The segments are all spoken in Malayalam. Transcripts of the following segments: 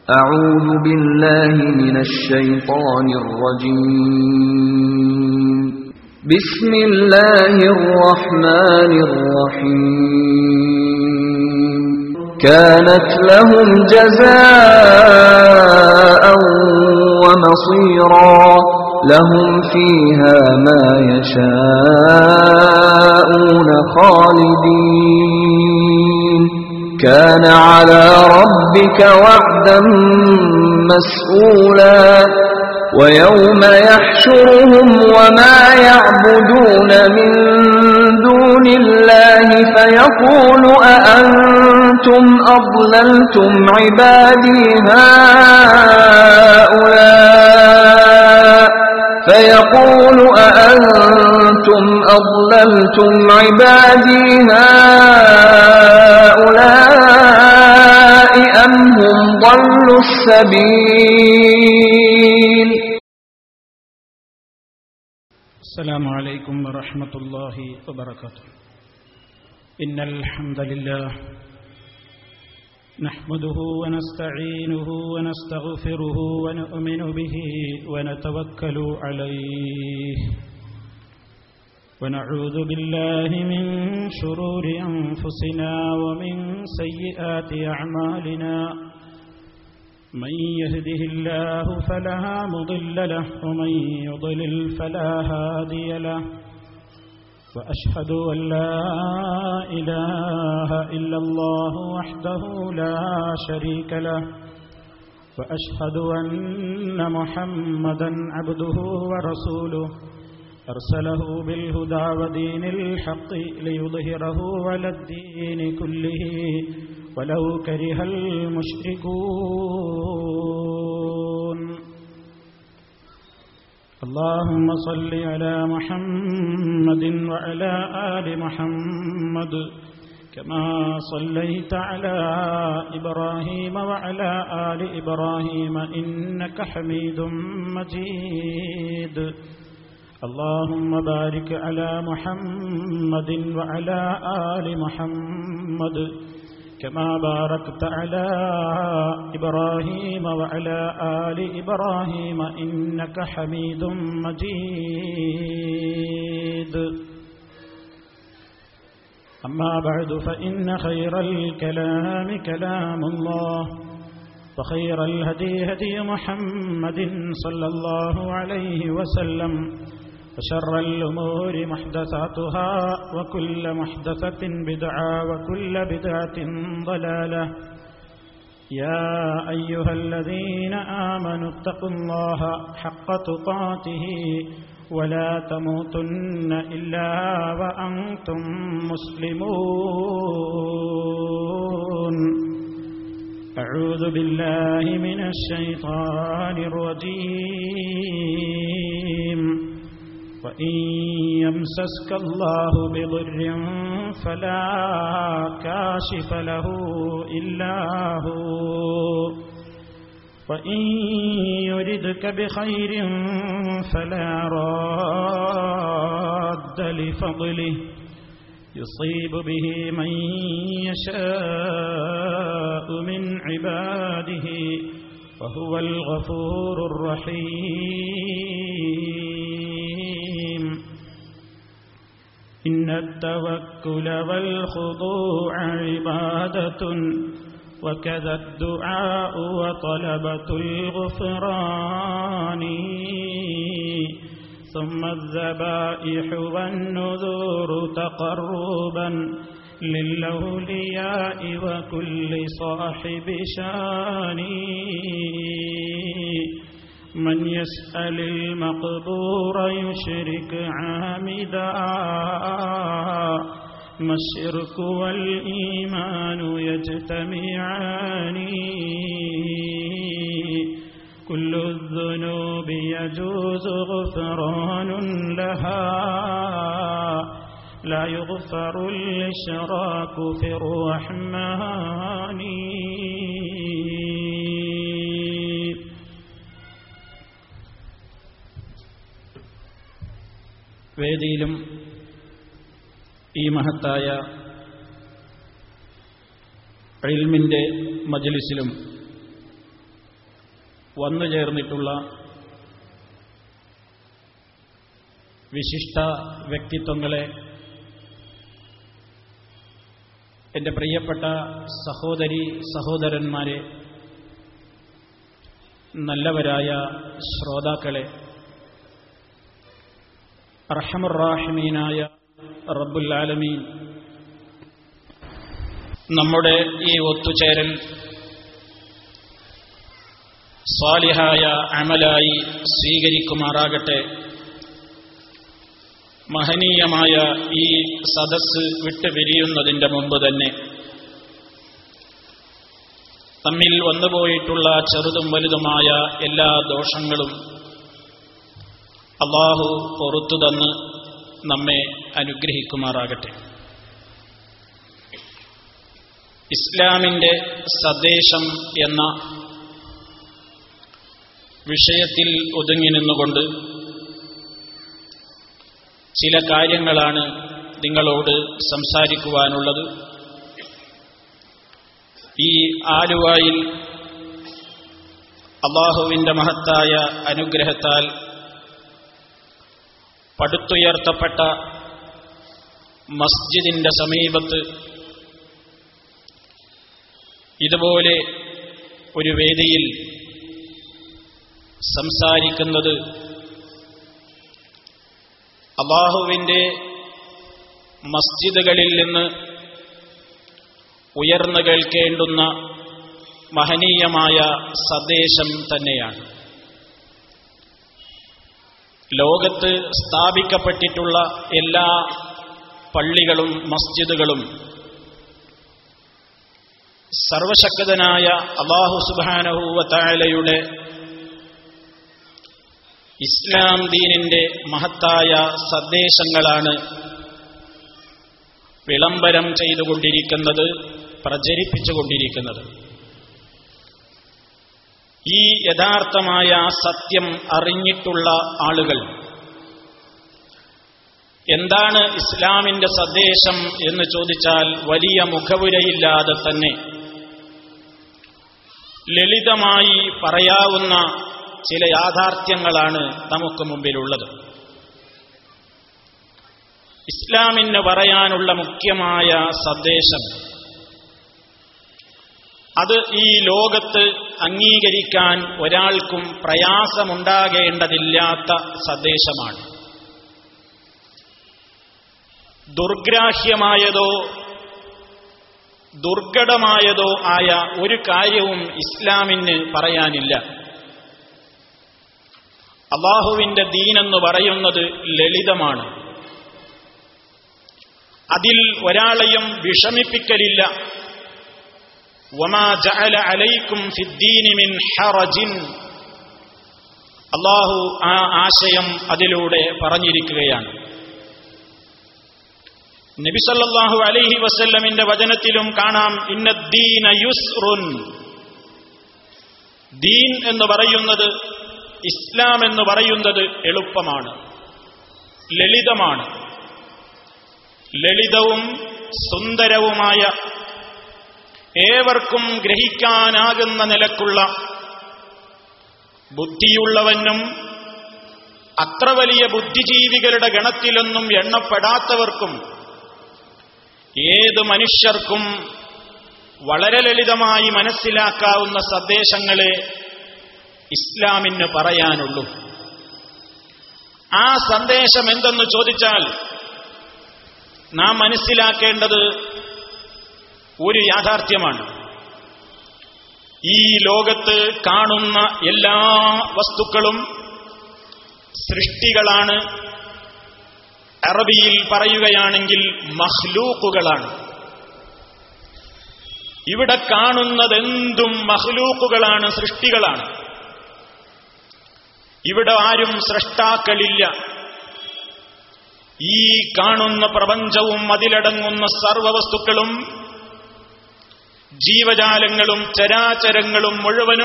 أعوذ بالله من الشيطان الرجيم بسم الله الرحمن الرحيم كانت لهم جزاء ومصيرا لهم فيها ما يشاءون خالدين كان على ربك وعدا مسئولا ويوم يحشرهم وما يعبدون من دون الله فيقول أأنتم أضللتم عبادي هؤلاء فيقول أأنتم أضللتم عبادي هؤلاء أم هم ضلوا السبيل السلام عليكم ورحمة الله وبركاته إن الحمد لله نحمده ونستعينه ونستغفره ونؤمن به ونتوكل عليه ونعوذ بالله من شرور أنفسنا ومن سيئات أعمالنا من يهده الله فلا مضل له ومن يضلل فلا هادي له وأشهد أن لا إله إلا الله وحده لا شريك له وأشهد أن محمدا عبده ورسوله أرسله بالهدى ودين الحق ليظهره على الدين كله ولو كره المشركون اللهم صل على محمد وعلى آل محمد كما صليت على إبراهيم وعلى آل إبراهيم إنك حميد مجيد اللهم بارك على محمد وعلى آل محمد كما باركت على إبراهيم وعلى آل إبراهيم إنك حميد مجيد أما بعد فإن خير الكلام كلام الله وخير الهدي هدي محمد صلى الله عليه وسلم وشر الأمور محدثاتها وكل محدثة بدعة وكل بدعة ضلالة يا أيها الذين آمنوا اتقوا الله حق تقاته ولا تموتن إلا وأنتم مسلمون أعوذ بالله من الشيطان الرجيم وإن يمسسك الله بضر فلا كاشف له إلا هو وإن يردك بخير فلا راد لفضله يصيب به من يشاء من عباده وهو الغفور الرحيم إن التوكل والخضوع عبادة وكذا الدعاء وطلبة الغفران ثم الذبائح والنذور تقربا للأولياء وكل صاحب شان من يسأل المقبور يشرك عامدا ما الشرك والإيمان يجتمعان كل الذنوب يجوز غفران لها لا يغفر الإشراك في الرحمن വേദിയിലും ഈ മഹത്തായ ഇൽമിൻ്റെ മജലിസിലും വന്നു ചേർന്നിട്ടുള്ള വിശിഷ്ട വ്യക്തിത്വങ്ങളെ എൻ്റെ പ്രിയപ്പെട്ട സഹോദരി സഹോദരന്മാരെ നല്ലവരായ ശ്രോതാക്കളെ അർഹമുറാഹിമീനായ റബ്ബുൽ ആലമീൻ നമ്മുടെ ഈ ഒത്തുചേരൽ സ്വാലിഹായ അമലായി സ്വീകരിക്കുമാറാകട്ടെ മഹനീയമായ ഈ സദസ് വിട്ടുപിരിയുന്നതിന്റെ മുമ്പ് തന്നെ തമ്മിൽ വന്നുപോയിട്ടുള്ള ചെറുതും വലുതുമായ എല്ലാ ദോഷങ്ങളും അള്ളാഹു പൊറത്തു തന്ന് നമ്മെ അനുഗ്രഹിക്കുമാറാകട്ടെ ഇസ്ലാമിന്റെ സന്ദേശം എന്ന വിഷയത്തിൽ ഒതുങ്ങി നിന്നുകൊണ്ട് ചില കാര്യങ്ങളാണ് നിങ്ങളോട് സംസാരിക്കുവാനുള്ളത് ഈ ആലുവായിൽ അള്ളാഹുവിന്റെ മഹത്തായ അനുഗ്രഹത്താൽ പടുത്തുയർത്തപ്പെട്ട മസ്ജിദിന്റെ സമീപത്ത് ഇതുപോലെ ഒരു വേദിയിൽ സംസാരിക്കുന്നത് അള്ളാഹുവിന്റെ മസ്ജിദുകളിൽ നിന്ന് ഉയർന്നു കേൾക്കേണ്ടുന്ന മഹനീയമായ സന്ദേശം തന്നെയാണ് ലോകത്ത് സ്ഥാപിക്കപ്പെട്ടിട്ടുള്ള എല്ലാ പള്ളികളും മസ്ജിദുകളും സർവശക്തനായ അള്ളാഹു സുബാനഹുവത്തായാലയുടെ ഇസ്ലാം ദീനിന്റെ മഹത്തായ സന്ദേശങ്ങളാണ് വിളംബരം ചെയ്തുകൊണ്ടിരിക്കുന്നത് പ്രചരിപ്പിച്ചുകൊണ്ടിരിക്കുന്നത് ഈ യഥാർത്ഥമായ സത്യം അറിഞ്ഞിട്ടുള്ള ആളുകൾ എന്താണ് ഇസ്ലാമിന്റെ സന്ദേശം എന്ന് ചോദിച്ചാൽ വലിയ മുഖവുരയില്ലാതെ തന്നെ ലളിതമായി പറയാവുന്ന ചില യാഥാർത്ഥ്യങ്ങളാണ് നമുക്ക് മുമ്പിലുള്ളത് ഇസ്ലാമിന് പറയാനുള്ള മുഖ്യമായ സന്ദേശം അത് ഈ ലോകത്ത് അംഗീകരിക്കാൻ ഒരാൾക്കും പ്രയാസമുണ്ടാകേണ്ടതില്ലാത്ത സന്ദേശമാണ് ദുർഗ്രാഹ്യമായതോ ദുർഘടമായതോ ആയ ഒരു കാര്യവും ഇസ്ലാമിന് പറയാനില്ല അള്ളാഹുവിന്റെ ദീനെന്ന് പറയുന്നത് ലളിതമാണ് അതിൽ ഒരാളെയും വിഷമിപ്പിക്കലില്ല വമാ ജഅല അലൈക്കും ഫിദ്ദീനി മിൻ ഹറജിൻ അള്ളാഹു ആ ആശയം അതിലൂടെ പറഞ്ഞിരിക്കുകയാണ് നബിസല്ലാഹു അലൈഹി വസല്ലമിന്റെ വചനത്തിലും കാണാം ഇന്നദ്ദീന യുസ്റുൻ ദീൻ എന്ന് പറയുന്നത് ഇസ്ലാം എന്ന് പറയുന്നത് എളുപ്പമാണ് ലളിതമാണ് ലളിതവും സുന്ദരവുമായ ഏവർക്കും ഗ്രഹിക്കാനാകുന്ന നിലക്കുള്ള ബുദ്ധിയുള്ളവനും അത്ര വലിയ ബുദ്ധിജീവികളുടെ ഗണത്തിലൊന്നും എണ്ണപ്പെടാത്തവർക്കും ഏത് മനുഷ്യർക്കും വളരെ ലളിതമായി മനസ്സിലാക്കാവുന്ന സന്ദേശങ്ങളെ ഇസ്ലാമിന് പറയാനുള്ളൂ ആ സന്ദേശം എന്തെന്ന് ചോദിച്ചാൽ നാം മനസ്സിലാക്കേണ്ടത് ഒരു യാഥാർത്ഥ്യമാണ് ഈ ലോകത്ത് കാണുന്ന എല്ലാ വസ്തുക്കളും സൃഷ്ടികളാണ് അറബിയിൽ പറയുകയാണെങ്കിൽ മഹ്ലൂക്കുകളാണ് ഇവിടെ കാണുന്നതെന്തും മഹ്ലൂക്കുകളാണ് സൃഷ്ടികളാണ് ഇവിടെ ആരും സൃഷ്ടാക്കളില്ല ഈ കാണുന്ന പ്രപഞ്ചവും അതിലടങ്ങുന്ന സർവവസ്തുക്കളും ജീവജാലങ്ങളും ചരാചരങ്ങളും മുഴുവനും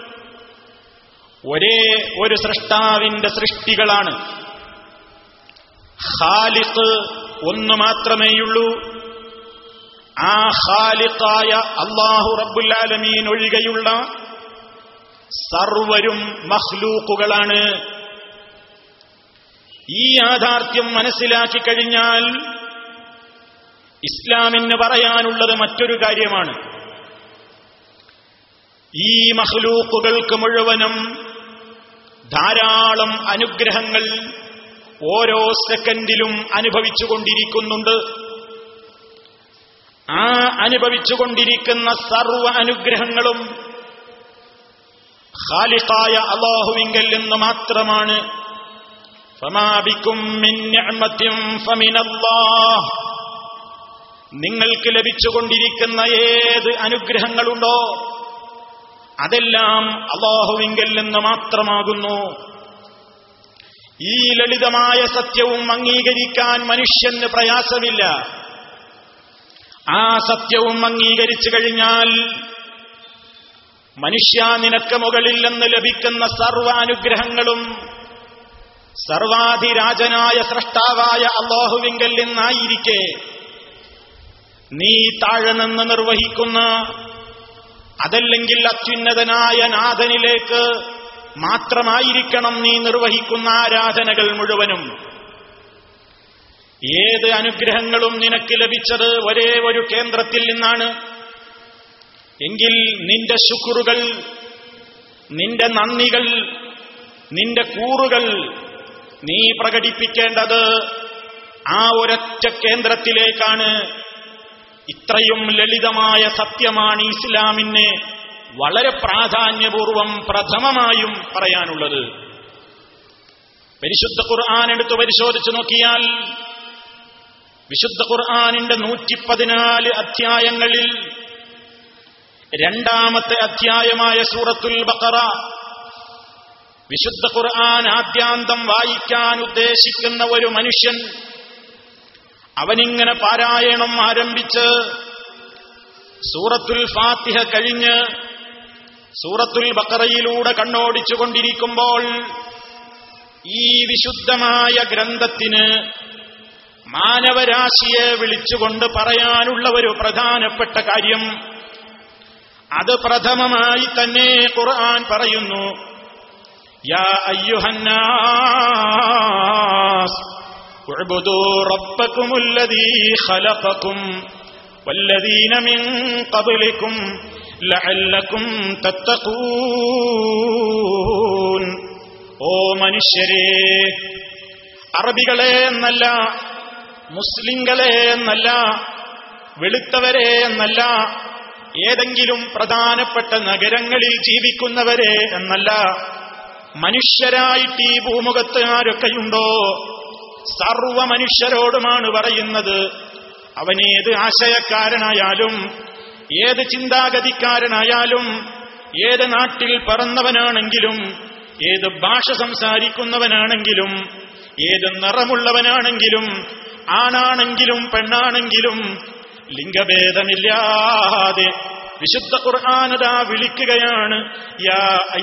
ഒരേ ഒരു സൃഷ്ടാവിന്റെ സൃഷ്ടികളാണ് ഖാലിഖ് ഒന്ന് മാത്രമേയുള്ളൂ ആ ഖാലിഖായ അള്ളാഹു റബ്ബുല്ലാലമീൻ ഒഴികെയുള്ള സർവരും മഹ്ലൂക്കുകളാണ് ഈ യാഥാർത്ഥ്യം മനസ്സിലാക്കി കഴിഞ്ഞാൽ ഇസ്ലാമിന് പറയാനുള്ളത് മറ്റൊരു കാര്യമാണ് ഈ മഹ്ലൂക്കുകൾക്ക് മുഴുവനും ധാരാളം അനുഗ്രഹങ്ങൾ ഓരോ സെക്കൻഡിലും അനുഭവിച്ചുകൊണ്ടിരിക്കുന്നുണ്ട് ആ അനുഭവിച്ചുകൊണ്ടിരിക്കുന്ന സർവ അനുഗ്രഹങ്ങളും ഖാലിഖായ അള്ളാഹുവിങ്കൽ നിന്ന് മാത്രമാണ് ഫമാബിക്കും മിൻ നിഅമത്തിൻ ഫമിനല്ലാഹ് നിങ്ങൾക്ക് ലഭിച്ചുകൊണ്ടിരിക്കുന്ന ഏത് അനുഗ്രഹങ്ങളുണ്ടോ അതെല്ലാം അള്ളാഹുവിങ്കൽ നിന്ന് മാത്രമാകുന്നു ഈ ലളിതമായ സത്യവും അംഗീകരിക്കാൻ മനുഷ്യന് പ്രയാസമില്ല ആ സത്യവും അംഗീകരിച്ചു കഴിഞ്ഞാൽ മനുഷ്യ നിനക്ക് മുകളിൽ നിന്ന് ലഭിക്കുന്ന സർവ അനുഗ്രഹങ്ങളും സർവാധിരാജനായ സൃഷ്ടാവായ അള്ളാഹുവിങ്കൽ നിന്നായിരിക്കെ നീ താഴെ നിന്ന് നിർവഹിക്കുന്ന അതല്ലെങ്കിൽ അത്യുന്നതനായ നാഥനിലേക്ക് മാത്രമായിരിക്കണം നീ നിർവഹിക്കുന്ന ആരാധനകൾ മുഴുവനും ഏത് അനുഗ്രഹങ്ങളും നിനക്ക് ലഭിച്ചത് ഒരേ ഒരു കേന്ദ്രത്തിൽ നിന്നാണ് എങ്കിൽ നിന്റെ ശുക്രുകൾ നിന്റെ നന്ദികൾ നിന്റെ കൂറുകൾ നീ പ്രകടിപ്പിക്കേണ്ടത് ആ ഒരൊറ്റ കേന്ദ്രത്തിലേക്കാണ് ഇത്രയും ലളിതമായ സത്യമാണ് ഇസ്ലാമിന് വളരെ പ്രാധാന്യപൂർവം പ്രഥമമായും പറയാനുള്ളത് പരിശുദ്ധ ഖുർആൻ എടുത്ത് പരിശോധിച്ചു നോക്കിയാൽ വിശുദ്ധ ഖുർആാനിന്റെ നൂറ്റി പതിനാല് അധ്യായങ്ങളിൽ രണ്ടാമത്തെ അധ്യായമായ സൂറത്തുൽ ബക്കറ വിശുദ്ധ ഖുർആൻ ആദ്യാന്തം വായിക്കാൻ ഉദ്ദേശിക്കുന്ന ഒരു മനുഷ്യൻ അവനിങ്ങനെ പാരായണം ആരംഭിച്ച് സൂറത്തുൽ ഫാത്തിഹ കഴിഞ്ഞ് സൂറത്തുൽ ബക്കറയിലൂടെ കണ്ണോടിച്ചുകൊണ്ടിരിക്കുമ്പോൾ ഈ വിശുദ്ധമായ ഗ്രന്ഥത്തിന് മാനവരാശിയെ വിളിച്ചുകൊണ്ട് പറയാനുള്ള ഒരു പ്രധാനപ്പെട്ട കാര്യം അത് പ്രഥമമായി തന്നെ ഖുർആൻ പറയുന്നു യാ അയ്യുഹന്നാസ് اعبدوا ربكم الذي خلقكم والذين من قبلكم لعلكم تتقون ഓ മനുഷ്യരെ അറബികളെ എന്നല്ല മുസ്ലിങ്ങളെ എന്നല്ല വെളുത്തവരെ എന്നല്ല ഏതെങ്കിലും പ്രധാനപ്പെട്ട നഗരങ്ങളിൽ ജീവിക്കുന്നവരെ എന്നല്ല മനുഷ്യരായിട്ട് ഈ ഭൂമുഖത്ത് ആരൊക്കെയുണ്ടോ സർവ മനുഷ്യരോടുമാണ് പറയുന്നത് അവനേത് ആശയക്കാരനായാലും ഏത് ചിന്താഗതിക്കാരനായാലും ഏത് നാട്ടിൽ പറന്നവനാണെങ്കിലും ഏത് ഭാഷ സംസാരിക്കുന്നവനാണെങ്കിലും ഏത് നിറമുള്ളവനാണെങ്കിലും ആണാണെങ്കിലും പെണ്ണാണെങ്കിലും ലിംഗഭേദമില്ലാതെ വിശുദ്ധ ഖുർആാനതാ വിളിക്കുകയാണ് യാ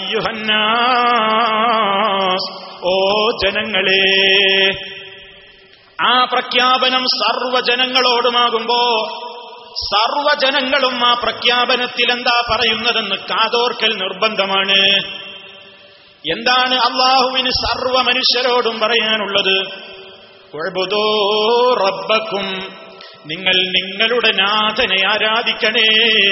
അയ്യുഹന്നാസ് ഓ ജനങ്ങളെ ആ പ്രഖ്യാപനം സർവജനങ്ങളോടുമാകുമ്പോ സർവജനങ്ങളും ആ പ്രഖ്യാപനത്തിൽ എന്താ പറയുന്നതെന്ന് കാതോർക്കൽ നിർബന്ധമാണ് എന്താണ് അള്ളാഹുവിന് സർവ മനുഷ്യരോടും പറയാനുള്ളത് ഉഅ്ബുദൂ റബ്ബക്കും നിങ്ങൾ നിങ്ങളുടെ നാഥനെ ആരാധിക്കണേ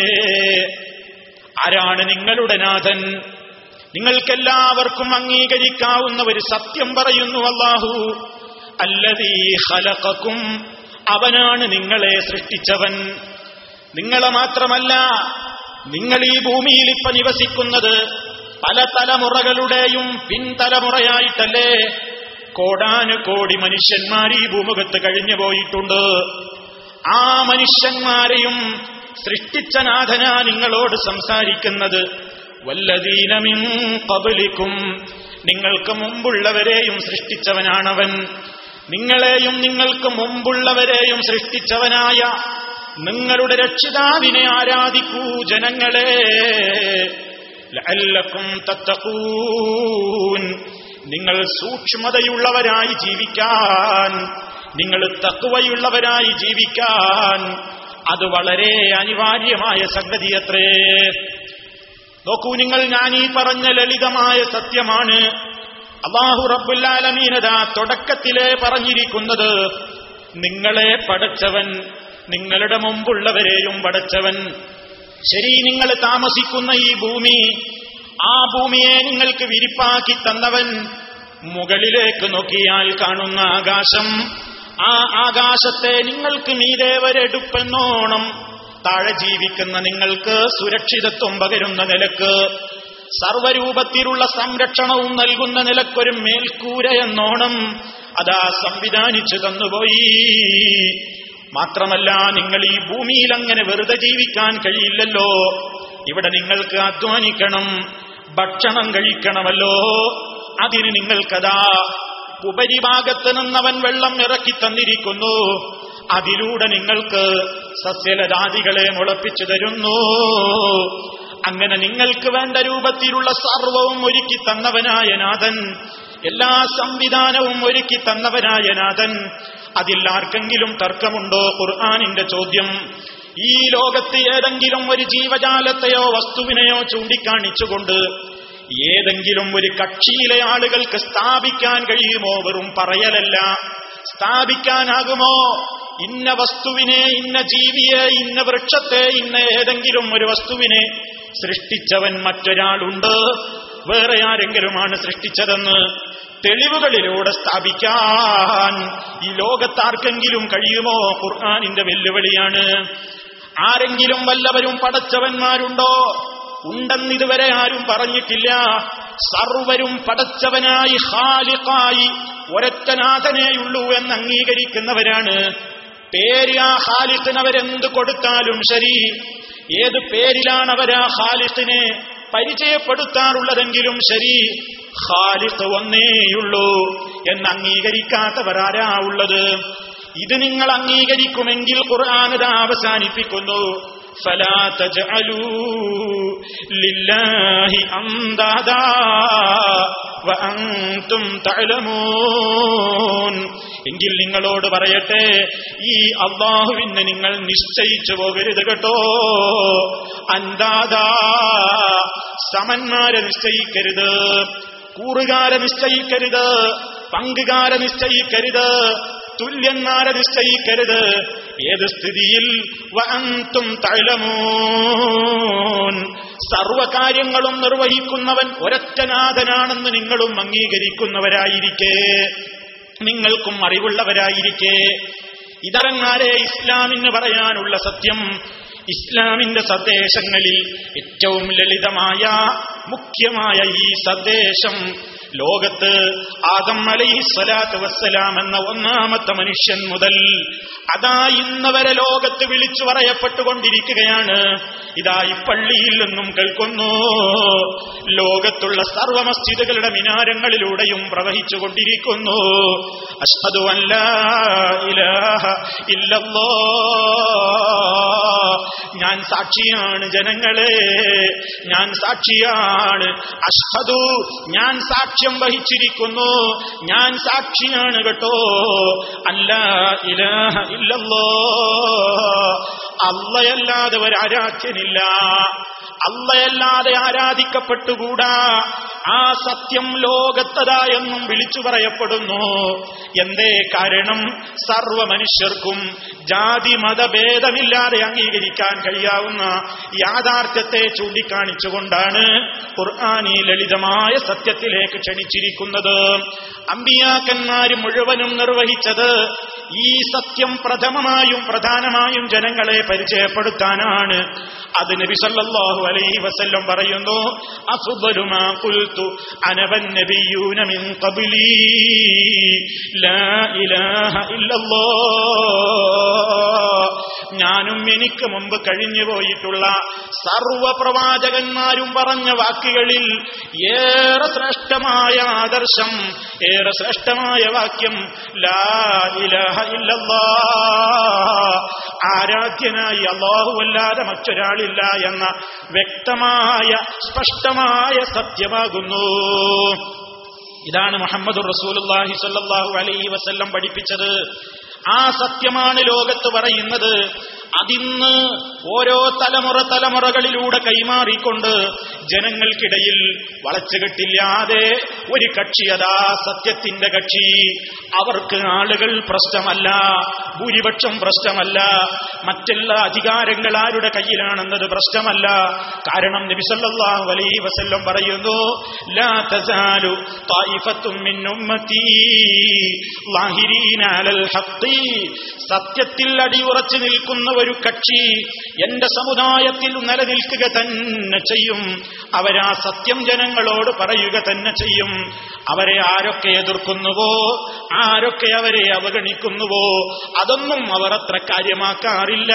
ആരാണ് നിങ്ങളുടെ നാഥൻ നിങ്ങൾക്കെല്ലാവർക്കും അംഗീകരിക്കാവുന്ന ഒരു സത്യം പറയുന്നു അള്ളാഹു അല്ലതീ ഖലഖക്കും അവനാണ് നിങ്ങളെ സൃഷ്ടിച്ചവൻ നിങ്ങളെ മാത്രമല്ല നിങ്ങൾ ഈ ഭൂമിയിൽ ഇപ്പൊ നിവസിക്കുന്നത് പല തലമുറകളുടെയും പിൻതലമുറയായിട്ടല്ലേ കോടാനു കോടി മനുഷ്യന്മാർ ഈ ഭൂമുഖത്ത് കഴിഞ്ഞു പോയിട്ടുണ്ട് ആ മനുഷ്യന്മാരെയും സൃഷ്ടിച്ച നാഥനാ നിങ്ങളോട് സംസാരിക്കുന്നത് വല്ലതീനമിൻ പബലിക്കും നിങ്ങൾക്ക് മുമ്പുള്ളവരെയും സൃഷ്ടിച്ചവനാണവൻ നിങ്ങളെയും നിങ്ങൾക്ക് മുമ്പുള്ളവരെയും സൃഷ്ടിച്ചവനായ നിങ്ങളുടെ രക്ഷിതാവിനെ ആരാധിക്കൂ ജനങ്ങളെ ലഅല്ലക്കും തത്തഖൂൻ നിങ്ങൾ സൂക്ഷ്മതയുള്ളവരായി ജീവിക്കാൻ നിങ്ങൾ തക്കുവയുള്ളവരായി ജീവിക്കാൻ അത് വളരെ അനിവാര്യമായ സംഗതിയത്രേ നോക്കൂ നിങ്ങൾ ഞാൻ ഈ പറഞ്ഞ ലളിതമായ സത്യമാണ് അള്ളാഹു റബ്ബുല്ലാലമീനത തുടക്കത്തിലെ പറഞ്ഞിരിക്കുന്നത് നിങ്ങളെ പടച്ചവൻ നിങ്ങളുടെ മുമ്പുള്ളവരെയും പടച്ചവൻ ശരി നിങ്ങൾ താമസിക്കുന്ന ഈ ഭൂമി ആ ഭൂമിയെ നിങ്ങൾക്ക് വിരിപ്പാക്കി തന്നവൻ മുകളിലേക്ക് നോക്കിയാൽ കാണുന്ന ആകാശം ആ ആകാശത്തെ നിങ്ങൾക്ക് മീതെ വരെടുപ്പെന്നോണം താഴെ ജീവിക്കുന്ന നിങ്ങൾക്ക് സുരക്ഷിതത്വം പകരുന്ന നിലക്ക് സർവരൂപത്തിലുള്ള സംരക്ഷണവും നൽകുന്ന നിലക്കൊരു മേൽക്കൂര എന്നോണം അതാ സംവിധാനിച്ചു തന്നുപോയി മാത്രമല്ല നിങ്ങൾ ഈ ഭൂമിയിൽ അങ്ങനെ വെറുതെ ജീവിക്കാൻ കഴിയില്ലല്ലോ ഇവിടെ നിങ്ങൾക്ക് അധ്വാനിക്കണം ഭക്ഷണം കഴിക്കണമല്ലോ അതിന് നിങ്ങൾക്കതാ ഉപരിഭാഗത്ത് നിന്നവൻ വെള്ളം ഇറക്കി തന്നിരിക്കുന്നു അതിലൂടെ നിങ്ങൾക്ക് സസ്യലതാദികളെ മുളപ്പിച്ചു തരുന്നു അങ്ങനെ നിങ്ങൾക്ക് വേണ്ട രൂപത്തിലുള്ള സർവവും ഒരുക്കി തന്നവനായ നാഥൻ എല്ലാ സംവിധാനവും ഒരുക്കി തന്നവനായ നാഥൻ അതിൽ ആർക്കെങ്കിലും തർക്കമുണ്ടോ ഖുർആാനിന്റെ ചോദ്യം ഈ ലോകത്ത് ഏതെങ്കിലും ഒരു ജീവജാലത്തെയോ വസ്തുവിനെയോ ചൂണ്ടിക്കാണിച്ചുകൊണ്ട് ഏതെങ്കിലും ഒരു കക്ഷിയിലെ ആളുകൾക്ക് സ്ഥാപിക്കാൻ കഴിയുമോ വെറും പറയലല്ല സ്ഥാപിക്കാനാകുമോ ഇന്ന വസ്തുവിനെ ഇന്ന ജീവിയെ ഇന്ന വൃക്ഷത്തെ ഇന്ന ഏതെങ്കിലും ഒരു വസ്തുവിനെ സൃഷ്ടിച്ചവൻ മറ്റൊരാളുണ്ട് വേറെ ആരെങ്കിലുമാണ് സൃഷ്ടിച്ചതെന്ന് തെളിവുകളിലൂടെ സ്ഥാപിക്കാൻ ഈ ലോകത്താർക്കെങ്കിലും കഴിയുമോ ഖുർആാനിന്റെ വെല്ലുവിളിയാണ് ആരെങ്കിലും വല്ലവരും പടച്ചവന്മാരുണ്ടോ ഉണ്ടെന്നിതുവരെ ആരും പറഞ്ഞിട്ടില്ല സർവരും പടച്ചവനായി ഹാലിഖായി ഒരൊറ്റനാഥനേയുള്ളൂ എന്ന് അംഗീകരിക്കുന്നവരാണ് പേര് ആ ഹാലിഖിന് അവരെന്ത് കൊടുത്താലും ശരി ഏത് പേരിലാണ് അവർ ആ ഹാലിഖിനെ പരിചയപ്പെടുത്താറുള്ളതെങ്കിലും ശരി ഖാലിഖ് ഒന്നേയുള്ളൂ എന്ന് അംഗീകരിക്കാത്തവരാരാ ഉള്ളത് ഇത് നിങ്ങൾ അംഗീകരിക്കുമെങ്കിൽ ഖുർആാനത അവസാനിപ്പിക്കുന്നു فلا تجعلوا لله أندادا وأنتم تعلمون എങ്കിൽ നിങ്ങളോട് പറയട്ടെ ഈ അള്ളാഹുവിനെ നിങ്ങൾ നിശ്ചയിച്ചു പോകരുത് കേട്ടോ അന്താദാ സമന്മാരെ നിശ്ചയിക്കരുത് കൂറുകാരെ നിശ്ചയിക്കരുത് പങ്കുകാരെ നിശ്ചയിക്കരുത് തുല്യന്മാരെ നിശ്ചയിക്കരുത് ഏത് സ്ഥിതിയിൽ വഅന്തും തഴലമൂൻ സർവകാര്യങ്ങളും നിർവഹിക്കുന്നവൻ ഒരൊറ്റനാഥനാണെന്ന് നിങ്ങളും അംഗീകരിക്കുന്നവരായിരിക്കെ നിങ്ങൾക്കും അറിവുള്ളവരായിരിക്കെ ഇതരങ്ങാരെ ഇസ്ലാമിന് പറയാനുള്ള സത്യം ഇസ്ലാമിന്റെ സന്ദേശങ്ങളിൽ ഏറ്റവും ലളിതമായ മുഖ്യമായ ഈ സന്ദേശം ലോകത്ത് ആദം അലൈഹി സ്വലാത്തു വസ്സലാം എന്ന ഒന്നാമത്തെ മനുഷ്യൻ മുതൽ അതാ ഇന്നവരെ ലോകത്ത് വിളിച്ചു പറയപ്പെട്ടുകൊണ്ടിരിക്കുകയാണ് ഇതാ ഈ പള്ളിയിൽ നിന്നും കേൾക്കുന്നു ലോകത്തുള്ള സർവ മസ്ജിദുകളുടെ മിനാരങ്ങളിലൂടെയും പ്രവഹിച്ചുകൊണ്ടിരിക്കുന്നു അഷ്ഹദു അല്ല ഇലാഹ ഇല്ലല്ലോ ഞാൻ സാക്ഷിയാണ് ജനങ്ങളെ ഞാൻ സാക്ഷിയാണ് അഷ്ഹദു ഞാൻ സാക്ഷ്യം വഹിച്ചിരിക്കുന്നു ഞാൻ സാക്ഷിയാണ് കേട്ടോ അല്ല ഇലാഹ ഇല്ലല്ലോ അല്ലയല്ലാതെ ഒരാരാധ്യനില്ല അല്ലയല്ലാതെ ആരാധിക്കപ്പെട്ടുകൂടാ ആ സത്യം ലോകത്തതാ എന്നും വിളിച്ചു പറയപ്പെടുന്നു എന്തേ കാരണം സർവ മനുഷ്യർക്കും ജാതി മതഭേദമില്ലാതെ അംഗീകരിക്കാൻ കഴിയാവുന്ന യാഥാർത്ഥ്യത്തെ ചൂണ്ടിക്കാണിച്ചുകൊണ്ടാണ് ഖുർആാനി ലളിതമായ സത്യത്തിലേക്ക് ക്ഷണിച്ചിരിക്കുന്നത് അമ്പിയാക്കന്മാര് മുഴുവനും നിർവഹിച്ചത് ഈ സത്യം പ്രഥമമായും പ്രധാനമായും ജനങ്ങളെ പരിചയപ്പെടുത്താനാണ് അത് നബി സല്ലല്ലാഹു അലൈഹി വസല്ലം പറയുന്നു അഫ്ദലു മാ ഖുൽതു അനവൻ നബിയൂന മിൻ ഖബ്ലി ലാ ഇലാഹ ഇല്ലല്ലാഹ് ഞാനും എനിക്ക് മുമ്പ് കഴിഞ്ഞു പോയിട്ടുള്ള സർവ പ്രവാചകന്മാരും പറഞ്ഞ വാക്കുകളിൽ ഏറെ ശ്രേഷ്ഠമായ ആദർശം ഏറെ ശ്രേഷ്ഠമായ വാക്യം ലാ ഇലാഹ ഇല്ലല്ലാ ആരാധ്യനായി അല്ലാഹുവല്ലാതെ മറ്റൊരാളില്ല എന്ന വ്യക്തമായ സ്പഷ്ടമായ സത്യമാകുന്നു ഇതാണ് മുഹമ്മദ് റസൂലുള്ളാഹി സ്വല്ലല്ലാഹു അലൈഹി വസല്ലം പഠിപ്പിച്ചത് ആ സത്യമാണ് ലോകത്ത് പറയുന്നത് അതിന്ന് ഓരോ തലമുറ തലമുറകളിലൂടെ കൈമാറിക്കൊണ്ട് ജനങ്ങൾക്കിടയിൽ വളച്ചുകെട്ടില്ലാതെ ഒരു കക്ഷി അതാ സത്യത്തിന്റെ കക്ഷി അവർക്ക് ആളുകൾ പ്രശ്നമല്ല ഭൂരിപക്ഷം പ്രശ്നമല്ല മറ്റെല്ലാ അധികാരങ്ങൾ ആരുടെ കയ്യിലാണെന്നത് പ്രശ്നമല്ല കാരണം നബിസല്ലാഹു അലൈ വസല്ലം പറയുന്നു ലാ തസാലു തായിഫത്തും മിൻ ഉമ്മത്തി ലാഹിരീന അലൽ ഹഖ് സത്യത്തിൽ അടിയുറച്ചു നിൽക്കുന്ന ഒരു കക്ഷി എന്റെ സമുദായത്തിൽ നിലനിൽക്കുക തന്നെ ചെയ്യും അവരാ സത്യം ജനങ്ങളോട് പറയുക തന്നെ ചെയ്യും അവരെ ആരൊക്കെ എതിർക്കുന്നുവോ ആരൊക്കെ അവരെ അവഗണിക്കുന്നുവോ അതൊന്നും അവർ അത്ര കാര്യമാക്കാറില്ല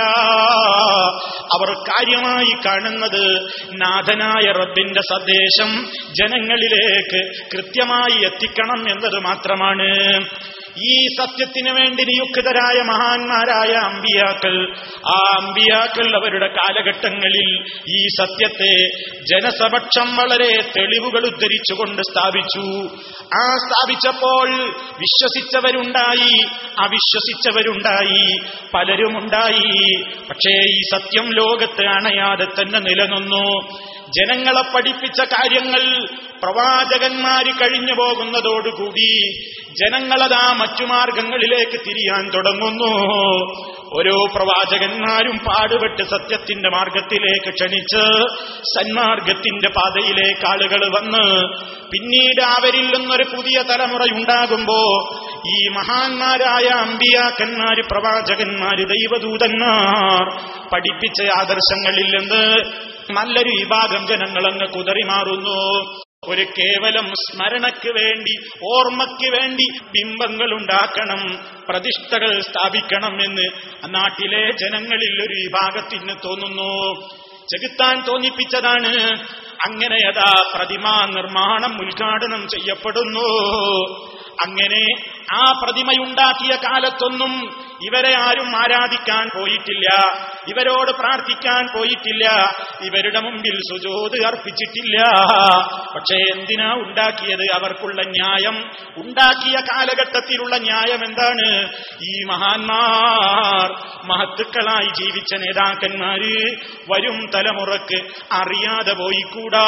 അവർ കാര്യമായി കാണുന്നത് നാഥനായ റബ്ബിന്റെ സന്ദേശം ജനങ്ങളിലേക്ക് കൃത്യമായി എത്തിക്കണം എന്നത് മാത്രമാണ് ഈ സത്യത്തിന് വേണ്ടി നിയുക്തരായ മഹാന്മാരായ അമ്പിയാക്കൾ ആ അമ്പിയാക്കൾ അവരുടെ കാലഘട്ടങ്ങളിൽ ഈ സത്യത്തെ ജനസമക്ഷം വളരെ തെളിവുകൾ ഉദ്ധരിച്ചുകൊണ്ട് സ്ഥാപിച്ചു ആ സ്ഥാപിച്ചപ്പോൾ വിശ്വസിച്ചവരുണ്ടായി അവിശ്വസിച്ചവരുണ്ടായി പലരുമുണ്ടായി പക്ഷേ ഈ സത്യം ലോകത്ത് അണയാതെ തന്നെ നിലനിന്നു ജനങ്ങളെ പഠിപ്പിച്ച കാര്യങ്ങൾ പ്രവാചകന്മാര് കഴിഞ്ഞു പോകുന്നതോടുകൂടി ജനങ്ങളതാ മറ്റു മാർഗങ്ങളിലേക്ക് തിരിയാൻ തുടങ്ങുന്നു ഓരോ പ്രവാചകന്മാരും പാടുപെട്ട് സത്യത്തിന്റെ മാർഗത്തിലേക്ക് ക്ഷണിച്ച് സന്മാർഗത്തിന്റെ പാതയിലേക്ക് ആളുകൾ വന്ന് പിന്നീട് അവരിൽ നിന്നൊരു പുതിയ തലമുറയുണ്ടാകുമ്പോ ഈ മഹാന്മാരായ അമ്പിയാക്കന്മാര് പ്രവാചകന്മാര് ദൈവദൂതന്മാർ പഠിപ്പിച്ച ആദർശങ്ങളിൽ നിന്ന് നല്ലൊരു വിഭാഗം ജനങ്ങളങ്ങ് കുതറി മാറുന്നു ഒരു കേവലം സ്മരണയ്ക്ക് വേണ്ടി ഓർമ്മയ്ക്ക് വേണ്ടി ബിംബങ്ങൾ ഉണ്ടാക്കണം പ്രതിഷ്ഠകൾ സ്ഥാപിക്കണം എന്ന് നാട്ടിലെ ജനങ്ങളിൽ ഒരു വിഭാഗത്തിന് തോന്നുന്നു ചെകുത്താൻ തോന്നിപ്പിച്ചതാണ് അങ്ങനെ അതാ പ്രതിമാ നിർമ്മാണം ഉദ്ഘാടനം ചെയ്യപ്പെടുന്നു അങ്ങനെ ആ പ്രതിമയുണ്ടാക്കിയ കാലത്തൊന്നും ഇവരെ ആരും ആരാധിക്കാൻ പോയിട്ടില്ല ഇവരോട് പ്രാർത്ഥിക്കാൻ പോയിട്ടില്ല ഇവരുടെ മുമ്പിൽ സുജോത് അർപ്പിച്ചിട്ടില്ല പക്ഷേ എന്തിനാ ഉണ്ടാക്കിയത് അവർക്കുള്ള ന്യായം ഉണ്ടാക്കിയ കാലഘട്ടത്തിലുള്ള ന്യായം എന്താണ് ഈ മഹാന്മാർ മഹത്തുക്കളായി ജീവിച്ച നേതാക്കന്മാര് വരും തലമുറക്ക് അറിയാതെ പോയിക്കൂടാ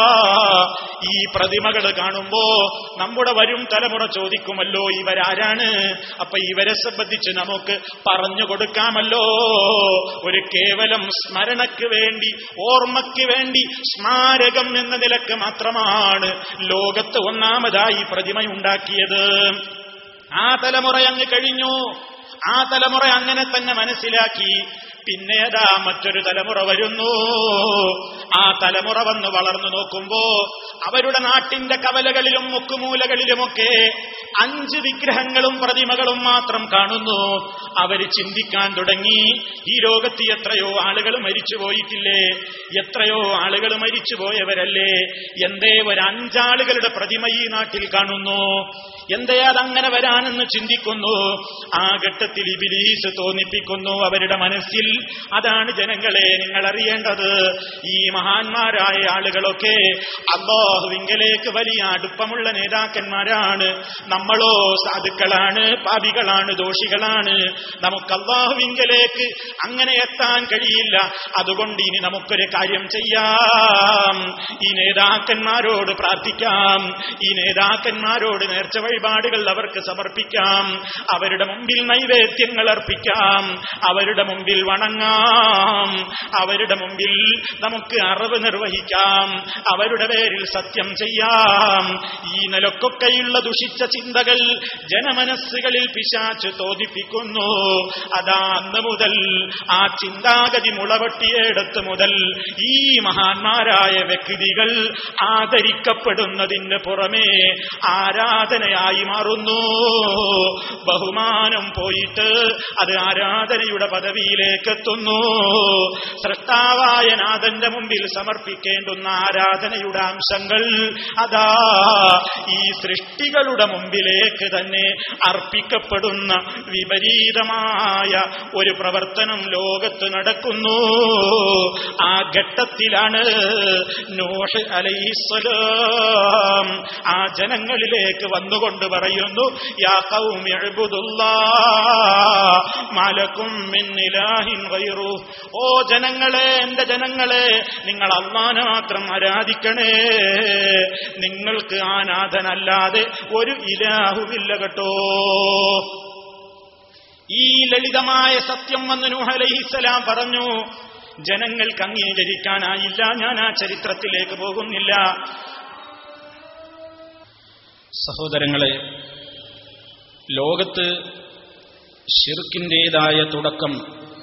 ഈ പ്രതിമകൾ കാണുമ്പോ നമ്മുടെ വരും തലമുറ ചോദിക്കുമല്ലോ ഇവരാരാണ് അപ്പൊ ഇവരെ സംബന്ധിച്ച് നമുക്ക് പറഞ്ഞു കൊടുക്കാമല്ലോ ഒരു കേവലം സ്മരണയ്ക്ക് വേണ്ടി ഓർമ്മയ്ക്ക് വേണ്ടി സ്മാരകം എന്ന നിലക്ക് മാത്രമാണ് ലോകത്ത് ഒന്നാമതായി പ്രതിമയുണ്ടാക്കിയത് ആ തലമുറ അങ്ങ് കഴിഞ്ഞു ആ തലമുറ അങ്ങനെ തന്നെ മനസ്സിലാക്കി പിന്നെ അതാ മറ്റൊരു തലമുറ വരുന്നു ആ തലമുറ വന്ന് വളർന്നു നോക്കുമ്പോ അവരുടെ നാട്ടിന്റെ കവലകളിലും മുക്കുമൂലകളിലുമൊക്കെ അഞ്ച് വിഗ്രഹങ്ങളും പ്രതിമകളും മാത്രം കാണുന്നു അവര് ചിന്തിക്കാൻ തുടങ്ങി ഈ ലോകത്ത് എത്രയോ ആളുകൾ മരിച്ചു പോയിട്ടില്ലേ എത്രയോ ആളുകൾ മരിച്ചു പോയവരല്ലേ എന്തേ ഒരു അഞ്ചാളുകളുടെ പ്രതിമ ഈ നാട്ടിൽ കാണുന്നു എന്തേ അതങ്ങനെ വരാനെന്ന് ചിന്തിക്കുന്നു ആ ഘട്ടത്തിൽ ഇബിലീസ് തോന്നിപ്പിക്കുന്നു അവരുടെ മനസ്സിൽ അതാണ് ജനങ്ങളെ നിങ്ങൾ അറിയേണ്ടത് ഈ മഹാന്മാരായ ആളുകളൊക്കെ അള്ളാഹുവിങ്കലേക്ക് വലിയ അടുപ്പമുള്ള നേതാക്കന്മാരാണ് നമ്മളോ സാധുക്കളാണ് പാപികളാണ് ദോഷികളാണ് നമുക്ക് അള്ളാഹുവിങ്കലേക്ക് അങ്ങനെ എത്താൻ കഴിയില്ല അതുകൊണ്ട് ഇനി നമുക്കൊരു കാര്യം ചെയ്യാം ഈ നേതാക്കന്മാരോട് പ്രാർത്ഥിക്കാം ഈ നേതാക്കന്മാരോട് നേർച്ച വഴിപാടുകൾ അവർക്ക് സമർപ്പിക്കാം അവരുടെ മുമ്പിൽ നൈവേദ്യങ്ങൾ അർപ്പിക്കാം അവരുടെ മുമ്പിൽ വണങ്ങാം അവരുടെ മുമ്പിൽ നമുക്ക് അറിവ് നിർവഹിക്കാം അവരുടെ പേരിൽ സത്യം ചെയ്യാം ഈ നിലക്കൊക്കെയുള്ള ദുഷിച്ച ചിന്തകൾ ജനമനസ്സുകളിൽ പിശാച്ച് തോന്നിപ്പിക്കുന്നു അതാ അന്ന് മുതൽ ആ ചിന്താഗതി മുളവട്ടിയെടുത്ത് മുതൽ ഈ മഹാന്മാരായ വ്യക്തികൾ ആദരിക്കപ്പെടുന്നതിന് പുറമേ ആരാധനയായി മാറുന്നു ബഹുമാനം പോയിട്ട് അത് ആരാധനയുടെ പദവിയിലേക്ക് എത്തുന്നു സൃഷ്ടാവായ നാഥന്റെ മുമ്പിൽ സമർപ്പിക്കേണ്ടുന്ന ആരാധനയുടെ അംശങ്ങൾ അതാ ഈ സൃഷ്ടികളുടെ മുമ്പിലേക്ക് തന്നെ അർപ്പിക്കപ്പെടുന്ന വിപരീതമായ ഒരു പ്രവർത്തനം ലോകത്ത് നടക്കുന്നു ആ ഘട്ടത്തിലാണ് നോഷ് അലൈസലാം ആ ജനങ്ങളിലേക്ക് വന്നുകൊണ്ട് പറയുന്നു യാ ഖൗമി ഇഅ്ബുദുല്ലാ മാലക്കും മിൻ ഇലാഹിൻ ഗൈറു ഓ ജനങ്ങളെ എന്റെ ജനങ്ങളെ നിങ്ങൾ അള്ളാനെ മാത്രം ആരാധിക്കണേ നിങ്ങൾക്ക് ആനാഥനല്ലാതെ ഒരു ഇലാഹുമില്ല കേട്ടോ ഈ ലളിതമായ സത്യം വന്ന് നൂഹ് അലൈഹിസ്സലാം പറഞ്ഞു ജനങ്ങൾക്ക് അംഗീകരിക്കാനായില്ല ഞാൻ ആ ചരിത്രത്തിലേക്ക് പോകുന്നില്ല സഹോദരങ്ങളെ ലോകത്ത് ഷിർക്കിൻ്റെതായ തുടക്കം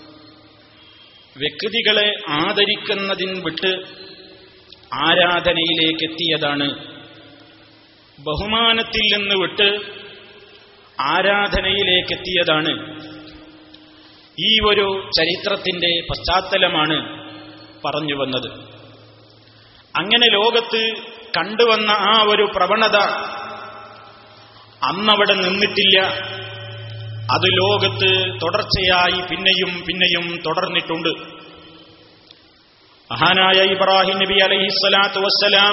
വ്യക്തികളെ ആദരിക്കുന്നതിൻ വിട്ട് ആരാധനയിലേക്ക് എത്തിയതാണ് ബഹുമാനത്തിൽ നിന്ന് വിട്ട് ആരാധനയിലേക്ക് എത്തിയതാണ് ഈ ഒരു ചരിത്രത്തിന്റെ പശ്ചാത്തലമാണ് പറഞ്ഞു വന്നത് അങ്ങനെ ലോകത്ത് കണ്ടുവന്ന ആ ഒരു പ്രവണത അന്നവിടെ നിന്നിട്ടില്ല അത് ലോകത്ത് തുടർച്ചയായി പിന്നെയും പിന്നെയും തുടർന്നിട്ടുണ്ട് മഹാനായ ഇബ്രാഹിം നബി അലഹിസ്സലാത്തു വസ്സലാം